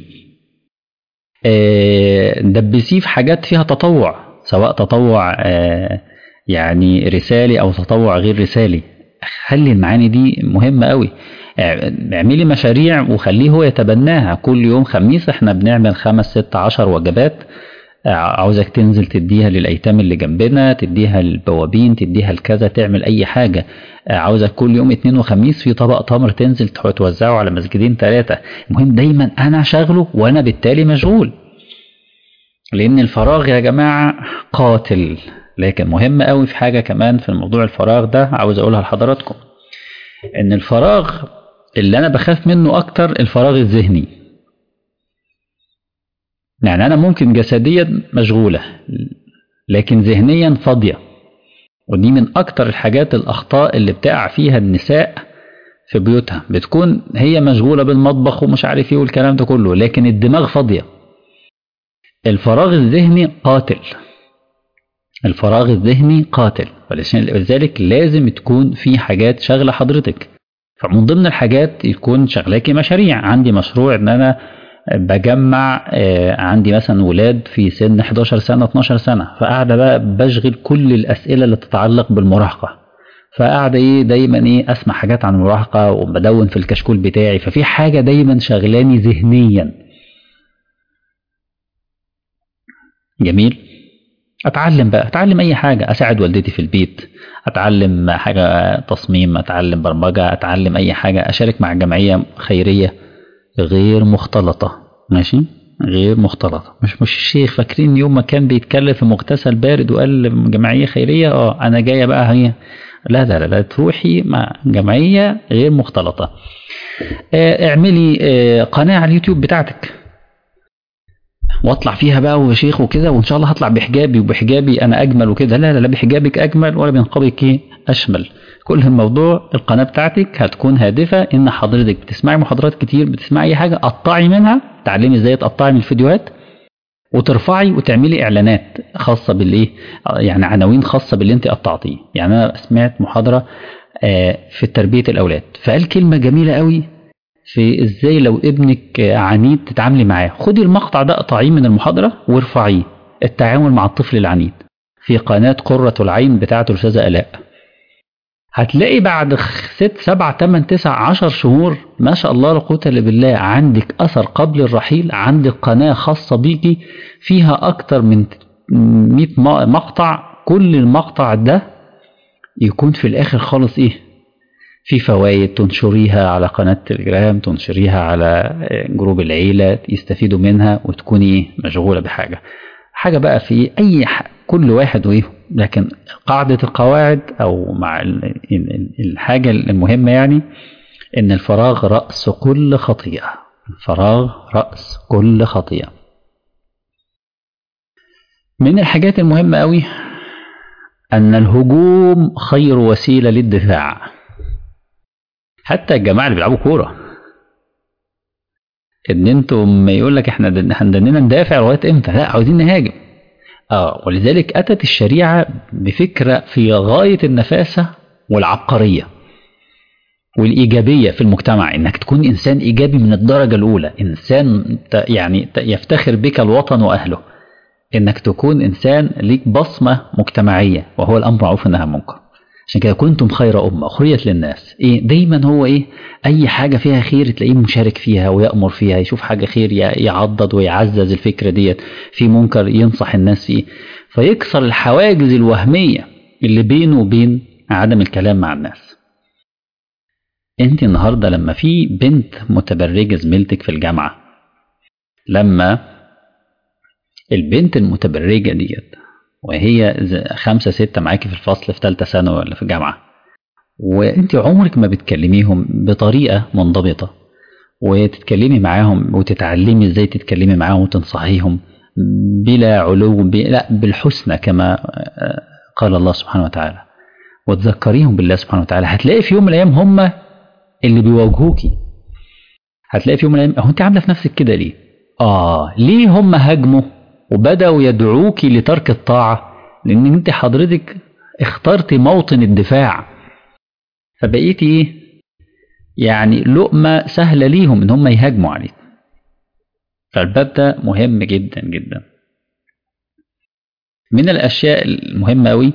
آه دبسيه في حاجات فيها تطوع سواء تطوع آه يعني رسالي او تطوع غير رسالي خلي المعاني دي مهمة قوي اعملي مشاريع وخليه هو يتبناها كل يوم خميس احنا بنعمل خمس ست عشر وجبات عاوزك تنزل تديها للايتام اللي جنبنا تديها للبوابين تديها لكذا تعمل اي حاجه عاوزك كل يوم اثنين وخميس في طبق تمر تنزل توزعه على مسجدين ثلاثه المهم دايما انا شغله وانا بالتالي مشغول لان الفراغ يا جماعه قاتل لكن مهم قوي في حاجه كمان في الموضوع الفراغ ده عاوز اقولها لحضراتكم ان الفراغ اللي انا بخاف منه اكتر الفراغ الذهني يعني أنا ممكن جسديا مشغولة لكن ذهنيا فاضية ودي من أكتر الحاجات الأخطاء اللي بتقع فيها النساء في بيوتها بتكون هي مشغولة بالمطبخ ومش عارف ايه والكلام ده كله لكن الدماغ فاضية الفراغ الذهني قاتل الفراغ الذهني قاتل ولذلك لازم تكون في حاجات شغلة حضرتك فمن ضمن الحاجات يكون شغلاكي مشاريع عندي مشروع ان انا بجمع عندي مثلا ولاد في سن 11 سنة 12 سنة فقاعدة بقى بشغل كل الأسئلة اللي تتعلق بالمراهقة فقاعدة ايه دايما ايه اسمع حاجات عن المراهقة وبدون في الكشكول بتاعي ففي حاجة دايما شغلاني ذهنيا جميل اتعلم بقى اتعلم اي حاجة اساعد والدتي في البيت اتعلم حاجة تصميم اتعلم برمجة اتعلم اي حاجة اشارك مع جمعية خيرية غير مختلطة ماشي غير مختلطة مش مش الشيخ فاكرين يوم ما كان بيتكلم في مغتسل بارد وقال جمعية خيرية اه انا جاية بقى هي لا لا لا, لا تروحي مع جمعية غير مختلطة اه اعملي اه قناة على اليوتيوب بتاعتك واطلع فيها بقى وشيخ وكده وان شاء الله هطلع بحجابي وبحجابي انا اجمل وكده لا لا لا بحجابك اجمل ولا بنقابك اشمل كل الموضوع القناة بتاعتك هتكون هادفة ان حضرتك بتسمعي محاضرات كتير بتسمعي اي حاجة قطعي منها تعلمي ازاي تقطعي من الفيديوهات وترفعي وتعملي اعلانات خاصة بالايه يعني عناوين خاصة باللي انت قطعتيه يعني انا سمعت محاضرة في تربية الاولاد فقال كلمة جميلة قوي في ازاي لو ابنك عنيد تتعاملي معاه خدي المقطع ده قطعيه من المحاضرة وارفعيه التعامل مع الطفل العنيد في قناة قرة العين بتاعة الأستاذة آلاء هتلاقي بعد ست سبع تمن تسع عشر شهور ما شاء الله لا قوة إلا بالله عندك أثر قبل الرحيل عندك قناة خاصة بيكي فيها أكتر من 100 مقطع كل المقطع ده يكون في الآخر خالص إيه في فوائد تنشريها على قناة تليجرام تنشريها على جروب العيلة يستفيدوا منها وتكوني مشغولة بحاجة حاجة بقى في أي ح... كل واحد وإيه لكن قاعدة القواعد أو مع الحاجة المهمة يعني إن الفراغ رأس كل خطيئة الفراغ رأس كل خطيئة من الحاجات المهمة أوي أن الهجوم خير وسيلة للدفاع حتى الجماعة اللي بيلعبوا كورة ان انتوا ما يقول لك احنا دن- هندننا ندافع لغايه امتى لا عاوزين نهاجم اه ولذلك اتت الشريعه بفكره في غايه النفاسه والعبقريه والايجابيه في المجتمع انك تكون انسان ايجابي من الدرجه الاولى انسان ت- يعني ت- يفتخر بك الوطن واهله انك تكون انسان ليك بصمه مجتمعيه وهو الامر معروف والنهي عن المنكر عشان كده كنتم خير امه اخرجت للناس ايه دايما هو ايه اي حاجه فيها خير تلاقيه مشارك فيها ويامر فيها يشوف حاجه خير ي- يعضد ويعزز الفكره ديت في منكر ينصح الناس فيه فيكسر الحواجز الوهميه اللي بينه وبين عدم الكلام مع الناس انت النهارده لما في بنت متبرجه زميلتك في الجامعه لما البنت المتبرجه ديت وهي ز- خمسة ستة معاكي في الفصل في ثالثة ثانوي ولا في جامعة وانت عمرك ما بتكلميهم بطريقة منضبطة وتتكلمي معاهم وتتعلمي ازاي تتكلمي معاهم وتنصحيهم بلا علو ب... لا بالحسنى كما آه، قال الله سبحانه وتعالى وتذكريهم بالله سبحانه وتعالى هتلاقي في يوم من الايام هم اللي بيواجهوكي هتلاقي في يوم من الايام هو انت عامله في نفسك كده ليه؟ اه ليه هم هاجموا وبداوا يدعوكي لترك الطاعه؟ لان انت حضرتك اخترتي موطن الدفاع فبقيتي ايه؟ يعني لقمه سهله ليهم ان هم يهاجموا عليك. فالباب ده مهم جدا جدا. من الاشياء المهمه قوي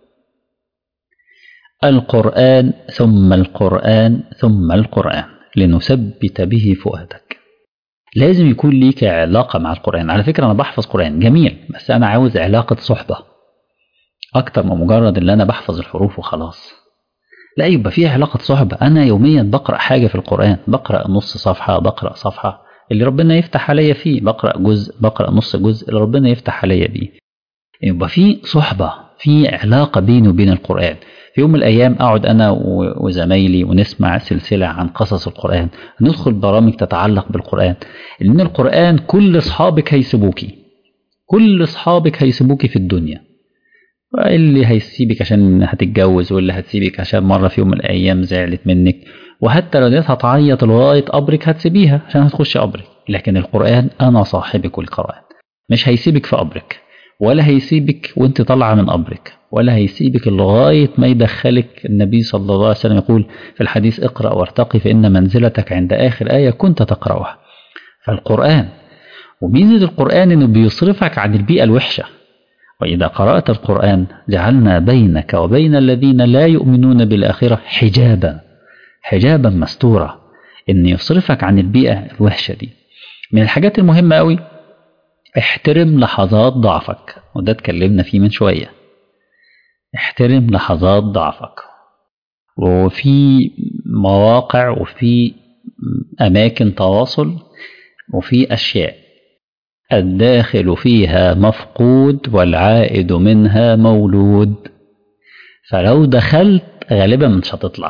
القرآن ثم القرآن ثم القرآن لنثبت به فؤادك لازم يكون ليك علاقة مع القرآن على فكرة أنا بحفظ قرآن جميل بس أنا عاوز علاقة صحبة أكتر من مجرد اللي أنا بحفظ الحروف وخلاص لا يبقى فيه علاقة صحبة أنا يوميا بقرأ حاجة في القرآن بقرأ نص صفحة بقرأ صفحة اللي ربنا يفتح عليا فيه بقرأ جزء بقرأ نص جزء اللي ربنا يفتح عليا بيه يبقى في صحبة في علاقة بيني وبين القرآن في يوم من الأيام أقعد أنا و- وزمايلي ونسمع سلسلة عن قصص القرآن ندخل برامج تتعلق بالقرآن لأن القرآن كل أصحابك هيسيبوكي كل أصحابك هيسيبوكي في الدنيا اللي هيسيبك عشان هتتجوز واللي هتسيبك عشان مرة في يوم من الأيام زعلت منك وحتى لو ديت هتعيط لغاية قبرك هتسيبيها عشان هتخش قبرك لكن القرآن أنا صاحبك القرآن مش هيسيبك في قبرك ولا هيسيبك وانت طالعة من قبرك ولا هيسيبك لغاية ما يدخلك النبي صلى الله عليه وسلم يقول في الحديث اقرأ وارتقي فإن منزلتك عند آخر آية كنت تقرأها فالقرآن وميزة القرآن إنه بيصرفك عن البيئة الوحشة وإذا قرأت القرآن جعلنا بينك وبين الذين لا يؤمنون بالآخرة حجابا حجابا مستورا إن يصرفك عن البيئة الوحشة دي من الحاجات المهمة أوي احترم لحظات ضعفك وده اتكلمنا فيه من شوية احترم لحظات ضعفك وفي مواقع وفي أماكن تواصل وفي أشياء الداخل فيها مفقود والعائد منها مولود فلو دخلت غالبا مش هتطلع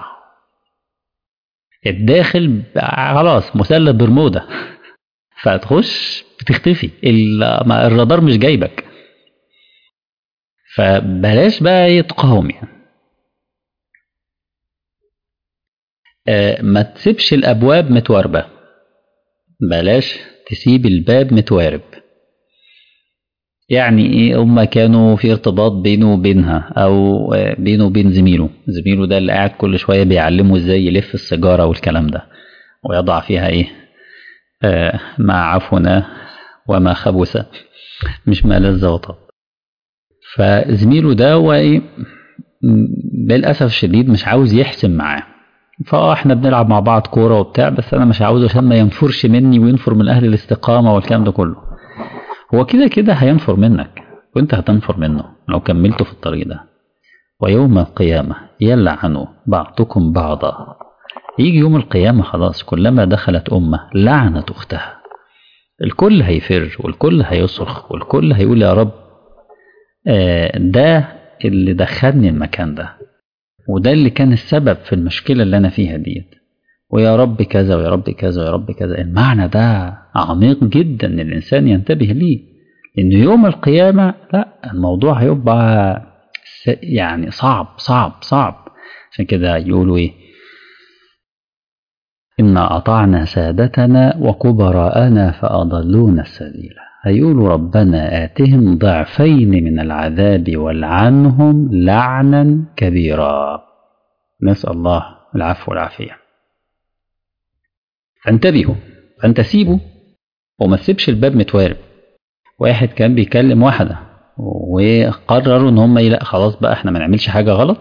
الداخل خلاص مثلث برمودا فتخش بتختفي ال- ما- الرادار مش جايبك فبلاش بقى يتقاوم يعني آه، ما تسيبش الابواب متواربه بلاش تسيب الباب متوارب يعني ايه هما كانوا في ارتباط بينه وبينها او آه، بينه وبين زميله زميله ده اللي قاعد كل شويه بيعلمه ازاي يلف السيجاره والكلام ده ويضع فيها ايه آه، ما عفنا وما خبث مش ما لذ وطاب فزميله ده هو ايه م- للاسف الشديد مش عاوز يحسم معاه فاه احنا بنلعب مع بعض كوره وبتاع بس انا مش عاوزه عشان ما ينفرش مني وينفر من اهل الاستقامه والكلام ده كله هو كده كده هينفر منك وانت هتنفر منه لو كملته في الطريق ده ويوم القيامه يلعن بعضكم بعضا يجي يوم القيامه خلاص كلما دخلت امه لعنت اختها الكل هيفر والكل هيصرخ والكل هيقول يا رب آه، ده اللي دخلني المكان ده وده اللي كان السبب في المشكلة اللي أنا فيها ديت ويا رب كذا ويا رب كذا ويا رب كذا المعنى ده عميق جدا إن الإنسان ينتبه ليه إن يوم القيامة لا الموضوع هيبقى س- يعني صعب صعب صعب عشان كده يقولوا إيه إن أطعنا سادتنا وكبراءنا فأضلونا السبيل هيقولوا ربنا آتهم ضعفين من العذاب والعنهم لعنا كبيرا نسأل الله العفو والعافية فانتبهوا فانت سيبه وما تسيبش الباب متوارب واحد كان بيكلم واحدة وقرروا ان هم لا خلاص بقى احنا ما نعملش حاجة غلط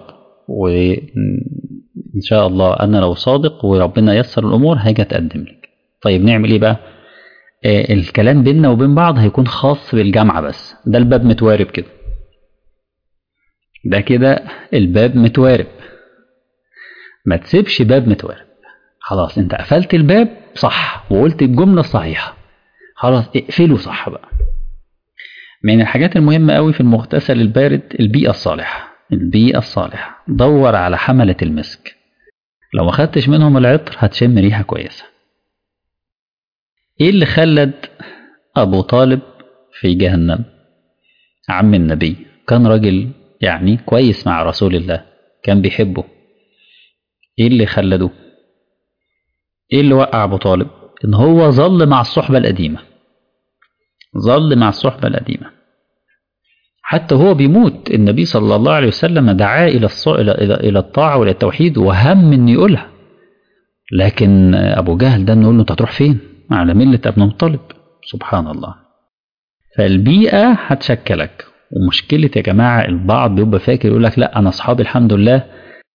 وان شاء الله انا لو صادق وربنا يسر الامور هاجي اتقدم لك طيب نعمل ايه بقى آه الكلام بيننا وبين بعض هيكون خاص بالجامعة بس ده الباب متوارب كده ده كده الباب متوارب ما تسيبش باب متوارب خلاص انت قفلت الباب صح وقلت الجملة الصحيحة خلاص اقفله صح بقى من الحاجات المهمة قوي في المغتسل البارد البيئة الصالحة البيئة الصالحة دور على حملة المسك لو ما خدتش منهم العطر هتشم ريحة كويسة ايه اللي خلد ابو طالب في جهنم عم النبي كان راجل يعني كويس مع رسول الله كان بيحبه ايه اللي خلده ايه اللي وقع ابو طالب ان هو ظل مع الصحبة القديمة ظل مع الصحبة القديمة حتى هو بيموت النبي صلى الله عليه وسلم دعاه إلى إلى إلى الطاعة وإلى التوحيد وهم إن يقولها لكن أبو جهل ده نقول له أنت هتروح فين؟ على ملة ابن مطلب سبحان الله فالبيئة هتشكلك ومشكلة يا جماعة البعض بيبقى فاكر يقول لك لا أنا أصحابي الحمد لله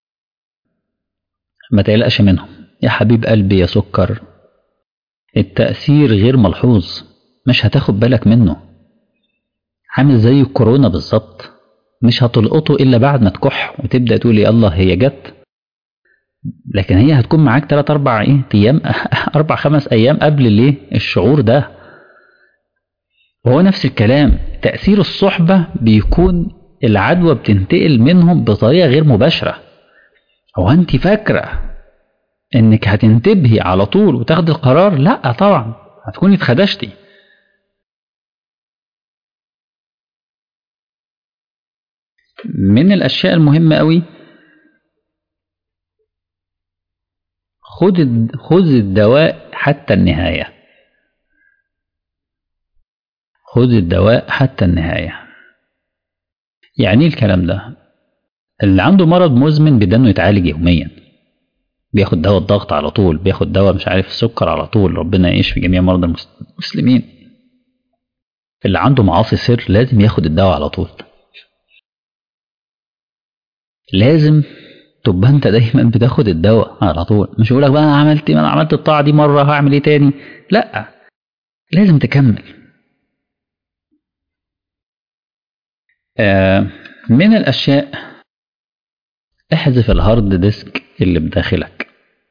ما تقلقش منهم يا حبيب قلبي يا سكر التأثير غير ملحوظ مش هتاخد بالك منه عامل زي الكورونا بالظبط مش هتلقطه إلا بعد ما تكح وتبدأ تقول يا الله هي جت لكن هي هتكون معاك 3 4 ايه ايام اربع خمس ايام قبل الايه الشعور ده وهو نفس الكلام تأثير الصحبة بيكون العدوى بتنتقل منهم بطريقة غير مباشرة هو انت فاكرة انك هتنتبهي على طول وتاخد القرار لا طبعا هتكوني اتخدشتي من الاشياء المهمة قوي خد خذ الدواء حتى النهاية خذ الدواء حتى النهاية يعني ايه الكلام ده اللي عنده مرض مزمن بدنه يتعالج يوميا بياخد دواء الضغط على طول بياخد دواء مش عارف السكر على طول ربنا يشفي جميع مرضى المسلمين اللي عنده معاصي سر لازم ياخد الدواء على طول لازم تبقى انت دايما بتاخد الدواء على طول مش يقولك بقى انا عملت انا عملت الطاعه دي مره هعمل ايه تاني لا لازم تكمل آه من الاشياء احذف الهارد ديسك اللي بداخلك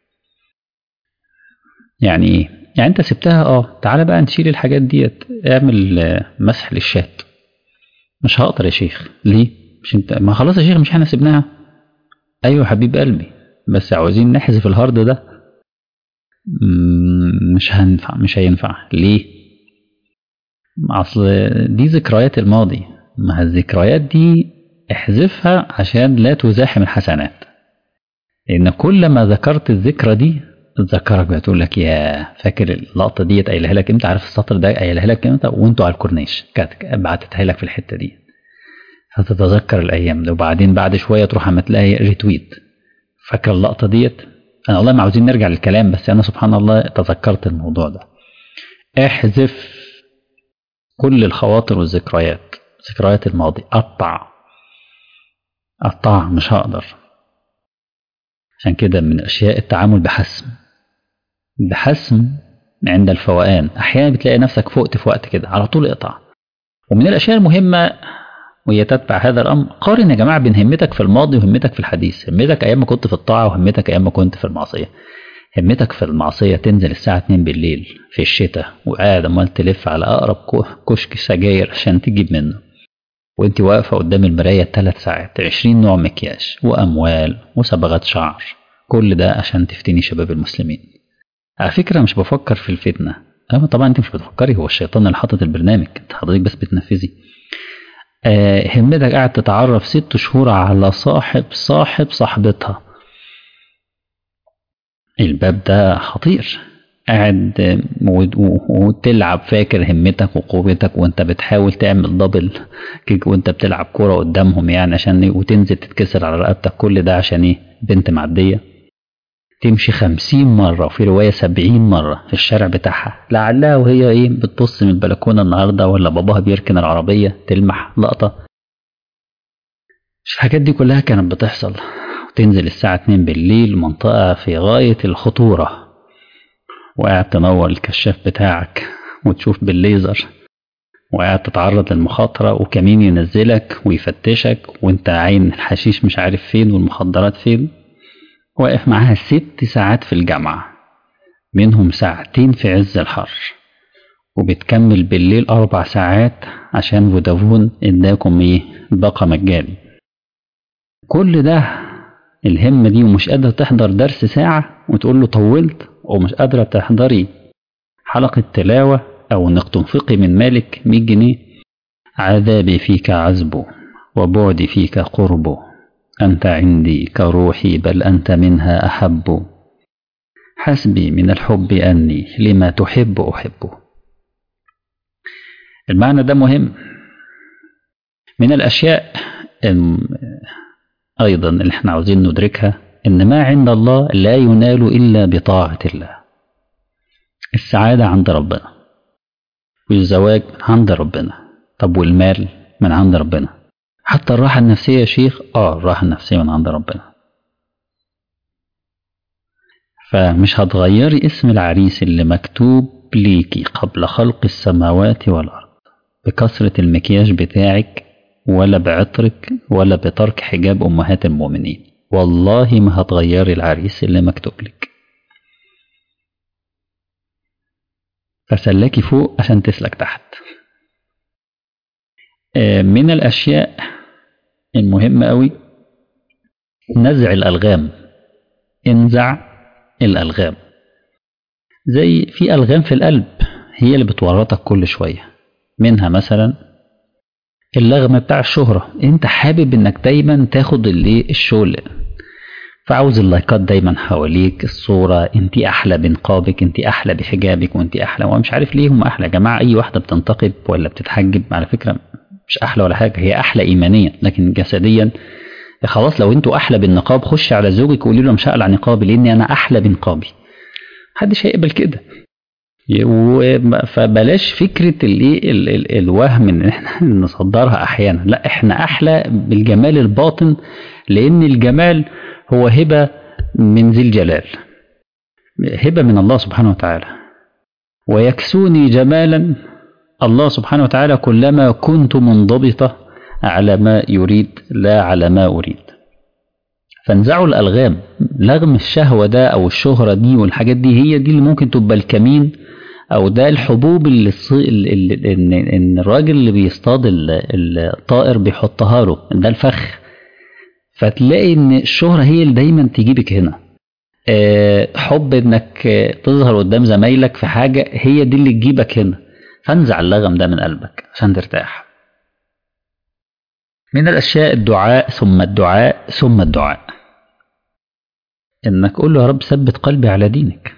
يعني ايه يعني انت سبتها اه تعالى بقى نشيل الحاجات ديت اعمل آه مسح للشات مش هقدر يا شيخ ليه مش انت ما خلاص يا شيخ مش احنا سبناها ايوه حبيب قلبي بس عاوزين نحذف الهارد ده مش هينفع مش هينفع ليه اصل دي ذكريات الماضي ما الذكريات دي احذفها عشان لا تزاحم الحسنات لان كل ما ذكرت الذكرى دي تذكرك بتقول لك يا فاكر اللقطه ديت قايلها لك امتى عارف السطر ده قايلها لك امتى وانتوا على الكورنيش كانت بعتتها لك في الحته دي فتتذكر الايام دي وبعدين بعد شويه تروح اما تلاقي ريتويت فاكر اللقطه ديت انا والله ما عاوزين نرجع للكلام بس انا سبحان الله تذكرت الموضوع ده احذف كل الخواطر والذكريات ذكريات الماضي قطع قطع مش هقدر عشان كده من الاشياء التعامل بحسم بحسم عند الفوقان احيانا بتلاقي نفسك فقت في وقت كده على طول اقطع ومن الاشياء المهمه وهي تتبع هذا الامر قارن يا جماعه بين همتك في الماضي وهمتك في الحديث همتك ايام ما كنت في الطاعه وهمتك ايام ما كنت في المعصيه همتك في المعصيه تنزل الساعه 2 بالليل في الشتاء وقاعد امال تلف على اقرب كشك سجاير عشان تجيب منه وانت واقفه قدام المرايه ثلاث ساعات 20 نوع مكياج واموال وصبغات شعر كل ده عشان تفتني شباب المسلمين على فكره مش بفكر في الفتنه اما طبعا انت مش بتفكري هو الشيطان اللي حاطط البرنامج انت حضرتك بس بتنفذي آه همتك قاعد تتعرف ست شهور على صاحب صاحب صاحبتها الباب ده خطير قاعد وتلعب فاكر همتك وقوتك وانت بتحاول تعمل دبل كيك وانت بتلعب كوره قدامهم يعني عشان وتنزل تتكسر على رقبتك كل ده عشان ايه بنت معديه تمشي خمسين مرة وفي رواية سبعين مرة في الشارع بتاعها لعلها وهي ايه بتبص من البلكونة النهاردة ولا باباها بيركن العربية تلمح لقطة الحاجات دي كلها كانت بتحصل وتنزل الساعة 2 بالليل منطقة في غاية الخطورة وقاعد تنور الكشاف بتاعك وتشوف بالليزر وقاعد تتعرض للمخاطرة وكمين ينزلك ويفتشك وانت عين الحشيش مش عارف فين والمخدرات فين واقف معاها ست ساعات في الجامعة منهم ساعتين في عز الحر وبتكمل بالليل أربع ساعات عشان فودافون اداكم ايه باقة مجاني كل ده الهمة دي ومش قادرة تحضر درس ساعة وتقول له طولت ومش قادرة تحضري حلقة تلاوة أو إنك تنفقي من مالك 100 جنيه عذابي فيك عذب وبعدي فيك قرب أنت عندي كروحي بل أنت منها أحب حسبي من الحب أني لما تحب أحب المعنى ده مهم من الأشياء أيضا اللي احنا عاوزين ندركها إن ما عند الله لا ينال إلا بطاعة الله السعادة عند ربنا والزواج من عند ربنا طب والمال من عند ربنا حتى الراحة النفسية يا شيخ اه الراحة النفسية من عند ربنا فمش هتغيري اسم العريس اللي مكتوب ليكي قبل خلق السماوات والأرض بكثرة المكياج بتاعك ولا بعطرك ولا بترك حجاب أمهات المؤمنين والله ما هتغيري العريس اللي مكتوب لك فسلكي فوق عشان تسلك تحت من الأشياء المهمة أوي نزع الألغام انزع الألغام زي في ألغام في القلب هي اللي بتورطك كل شوية منها مثلا اللغم بتاع الشهرة انت حابب انك دايما تاخد اللي الشغل فعاوز اللايكات دايما حواليك الصورة انت احلى بنقابك انت احلى بحجابك وانت احلى ومش عارف ليه هم احلى يا جماعة اي واحدة بتنتقب ولا بتتحجب على فكرة مش احلى ولا حاجة هي احلى ايمانيا لكن جسديا خلاص لو انتوا احلى بالنقاب خش على زوجك وقولي له مش هقلع نقابي لاني انا احلى بنقابي محدش هيقبل كده فبلاش فكرة الايه ال ال الوهم ان احنا نصدرها احيانا لا احنا احلى بالجمال الباطن لان الجمال هو هبة من ذي الجلال هبة من الله سبحانه وتعالى ويكسوني جمالا الله سبحانه وتعالى كلما كنت منضبطة على ما يريد لا على ما أريد فانزعوا الألغام لغم الشهوة ده أو الشهرة دي والحاجات دي هي دي اللي ممكن تبقى الكمين أو ده الحبوب اللي, الص... اللي إن... إن الراجل اللي بيصطاد الطائر بيحطها له ده الفخ فتلاقي إن الشهرة هي اللي دايما تجيبك هنا أه حب إنك تظهر قدام زمايلك في حاجة هي دي اللي تجيبك هنا فانزع اللغم ده من قلبك عشان ترتاح من الأشياء الدعاء ثم الدعاء ثم الدعاء إنك قول له يا رب ثبت قلبي على دينك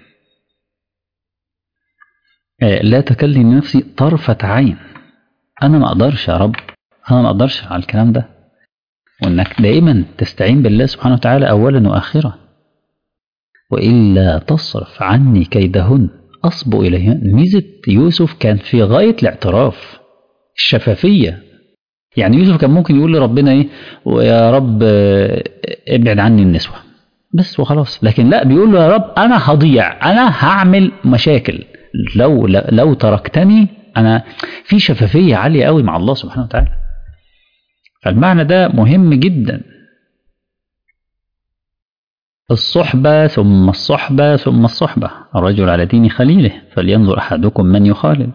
لا تكلم نفسي طرفة عين أنا ما أقدرش يا رب أنا ما أقدرش على الكلام ده وإنك دائما تستعين بالله سبحانه وتعالى أولا وآخرا وإلا تصرف عني كيدهن أصب إليهن ميزة يوسف كان في غاية الاعتراف الشفافية يعني يوسف كان ممكن يقول لربنا ايه ويا رب ابعد عني النسوة بس وخلاص لكن لا بيقول له يا رب انا هضيع انا هعمل مشاكل لو لو تركتني انا في شفافية عالية قوي مع الله سبحانه وتعالى فالمعنى ده مهم جدا الصحبة ثم الصحبة ثم الصحبة الرجل على دين خليله فلينظر أحدكم من يخالل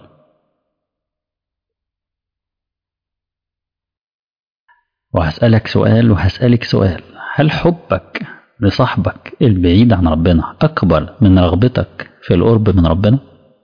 وهسألك سؤال وهسألك سؤال هل حبك لصاحبك البعيد عن ربنا أكبر من رغبتك في القرب من ربنا؟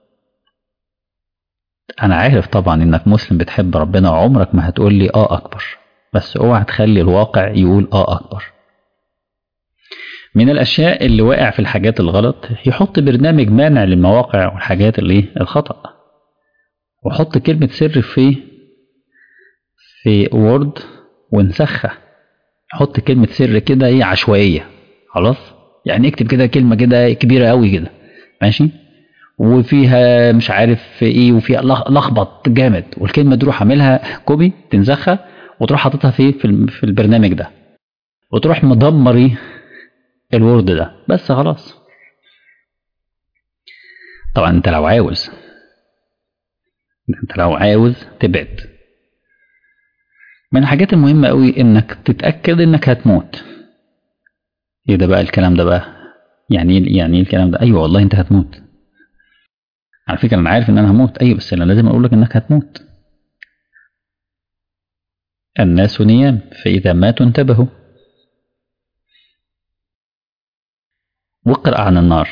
أنا عارف طبعا إنك مسلم بتحب ربنا وعمرك ما هتقول لي آه أكبر بس اوعى تخلي الواقع يقول آه أكبر من الأشياء اللي واقع في الحاجات الغلط يحط برنامج مانع للمواقع والحاجات اللي الخطأ وحط كلمة سر في في وورد ونسخها حط كلمة سر كده ايه عشوائية خلاص يعني اكتب كده كلمة كده كبيرة قوي كده ماشي وفيها مش عارف ايه وفيها لخبط جامد والكلمة دي روح عاملها كوبي تنسخها وتروح حاططها في في البرنامج ده وتروح مدمر ايه الوورد ده بس خلاص طبعا انت لو عاوز انت لو عاوز تبعد من الحاجات المهمة قوي انك تتأكد انك هتموت ايه ده بقى الكلام ده بقى يعني ايه يعني ايه الكلام ده ايوه والله انت هتموت على فكرة انا عارف ان انا هموت ايوه بس انا لازم اقول لك انك هتموت الناس نيام فاذا ماتوا انتبهوا واقرأ عن النار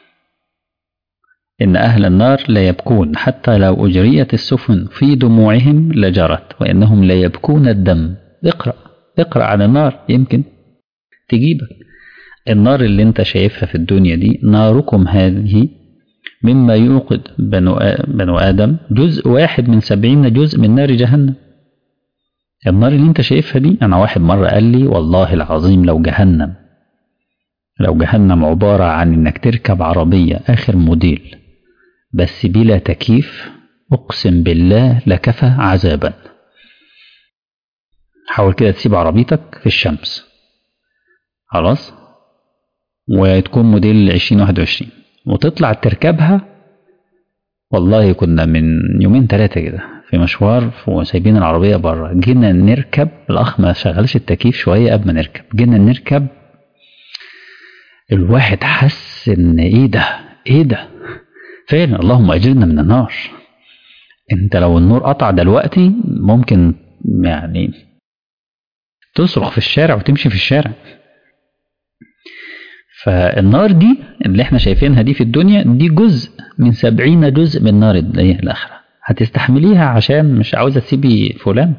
إن أهل النار لا يبكون حتى لو أجريت السفن في دموعهم لجرت وإنهم لا يبكون الدم اقرأ اقرأ عن النار يمكن تجيبك النار اللي انت شايفها في الدنيا دي ناركم هذه مما يوقد بنو, بنو آدم جزء واحد من سبعين جزء من نار جهنم النار اللي انت شايفها دي أنا واحد مرة قال لي والله العظيم لو جهنم لو جهنم عبارة عن إنك تركب عربية آخر موديل بس بلا تكييف أقسم بالله لكفى عذابا حاول كده تسيب عربيتك في الشمس خلاص وتكون موديل 2021 وتطلع تركبها والله كنا من يومين ثلاثة كده في مشوار وسايبين العربية بره جينا نركب الأخ ما شغلش التكييف شوية قبل ما نركب جينا نركب الواحد حس ان ايه ده ايه ده فعلا اللهم اجرنا من النار انت لو النور قطع دلوقتي ممكن يعني تصرخ في الشارع وتمشي في الشارع فالنار دي اللي احنا شايفينها دي في الدنيا دي جزء من سبعين جزء من نار الآخرة هتستحمليها عشان مش عاوزة تسيبي فلان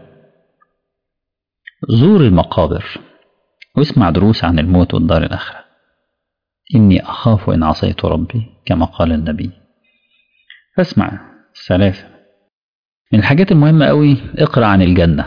زور المقابر واسمع دروس عن الموت والدار الآخرة إني أخاف إن عصيت ربي كما قال النبي فاسمع الثلاثة من الحاجات المهمة قوي اقرأ عن الجنة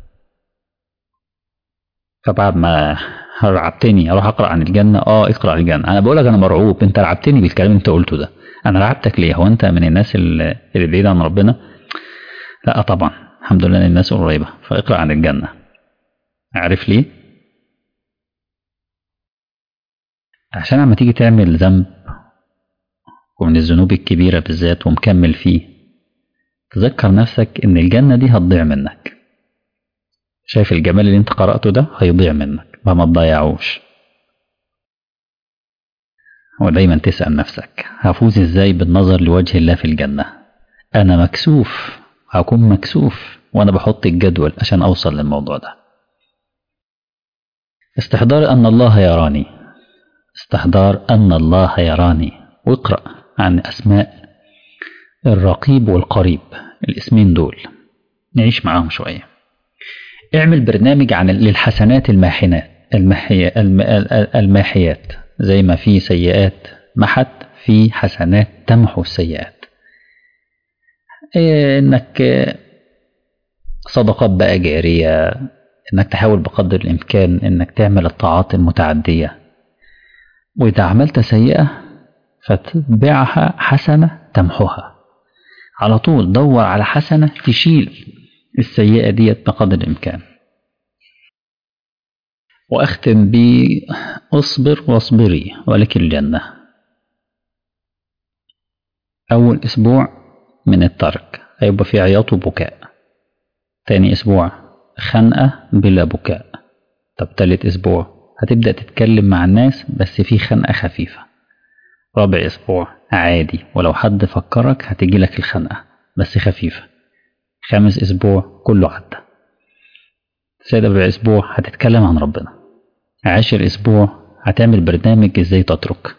فبعد ما رعبتني اروح اقرا عن الجنه اه اقرا عن الجنه انا بقول لك انا مرعوب انت رعبتني بالكلام اللي انت قلته ده انا رعبتك ليه هو انت من الناس اللي بعيده عن ربنا لا طبعا الحمد لله ان الناس قريبه فاقرا عن الجنه عارف ليه عشان لما تيجي تعمل ذنب ومن الذنوب الكبيرة بالذات ومكمل فيه تذكر نفسك إن الجنة دي هتضيع منك شايف الجمال اللي انت قرأته ده هيضيع منك فما تضيعوش ودايما تسأل نفسك هفوز ازاي بالنظر لوجه الله في الجنة أنا مكسوف هكون مكسوف وأنا بحط الجدول عشان أوصل للموضوع ده استحضار أن الله يراني استحضار أن الله يراني واقرأ عن أسماء الرقيب والقريب الاسمين دول نعيش معاهم شوية اعمل برنامج عن للحسنات الماحنات المحي... الم... الماحيات زي ما في سيئات محت في حسنات تمحو السيئات إيه انك صدقات بقى جارية انك تحاول بقدر الامكان انك تعمل الطاعات المتعدية واذا عملت سيئة فتتبعها حسنة تمحوها على طول دور على حسنة تشيل السيئة ديت بقدر الإمكان وأختم ب اصبر واصبري ولك الجنة أول أسبوع من الترك هيبقى في عياط وبكاء تاني أسبوع خنقة بلا بكاء طب تالت أسبوع هتبدأ تتكلم مع الناس بس في خنقة خفيفة رابع أسبوع عادي ولو حد فكرك هتجيلك الخنقة بس خفيفة خامس أسبوع كله عدى سابع أسبوع هتتكلم عن ربنا عاشر أسبوع هتعمل برنامج إزاي تترك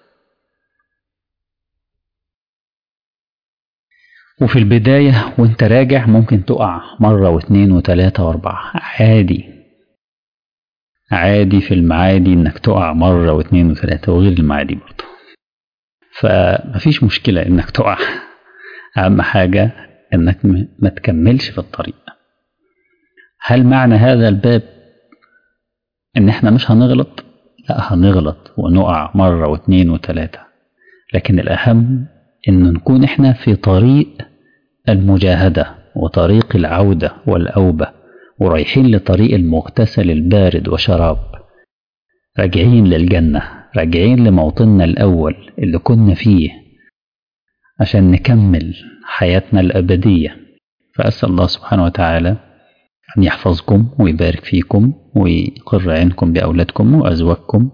وفي البداية وانت راجع ممكن تقع مرة واثنين وثلاثة واربعة عادي عادي في المعادي انك تقع مرة واثنين وثلاثة وغير المعادي برضه فمفيش مشكلة انك تقع اهم حاجة انك ما تكملش في الطريق هل معنى هذا الباب ان احنا مش هنغلط لا هنغلط ونقع مرة واثنين وثلاثة لكن الاهم ان نكون احنا في طريق المجاهدة وطريق العودة والأوبة ورايحين لطريق المغتسل البارد وشراب راجعين للجنة راجعين لموطننا الأول اللي كنا فيه عشان نكمل حياتنا الأبدية فأسأل الله سبحانه وتعالى أن يحفظكم ويبارك فيكم ويقر عينكم بأولادكم وأزواجكم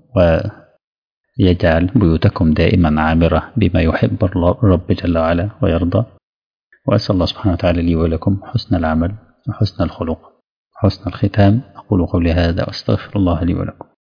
ويجعل بيوتكم دائما عامرة بما يحب الرب جل وعلا ويرضى وأسأل الله سبحانه وتعالى لي ولكم حسن العمل وحسن الخلق وحسن الختام أقول قولي هذا وأستغفر الله لي ولكم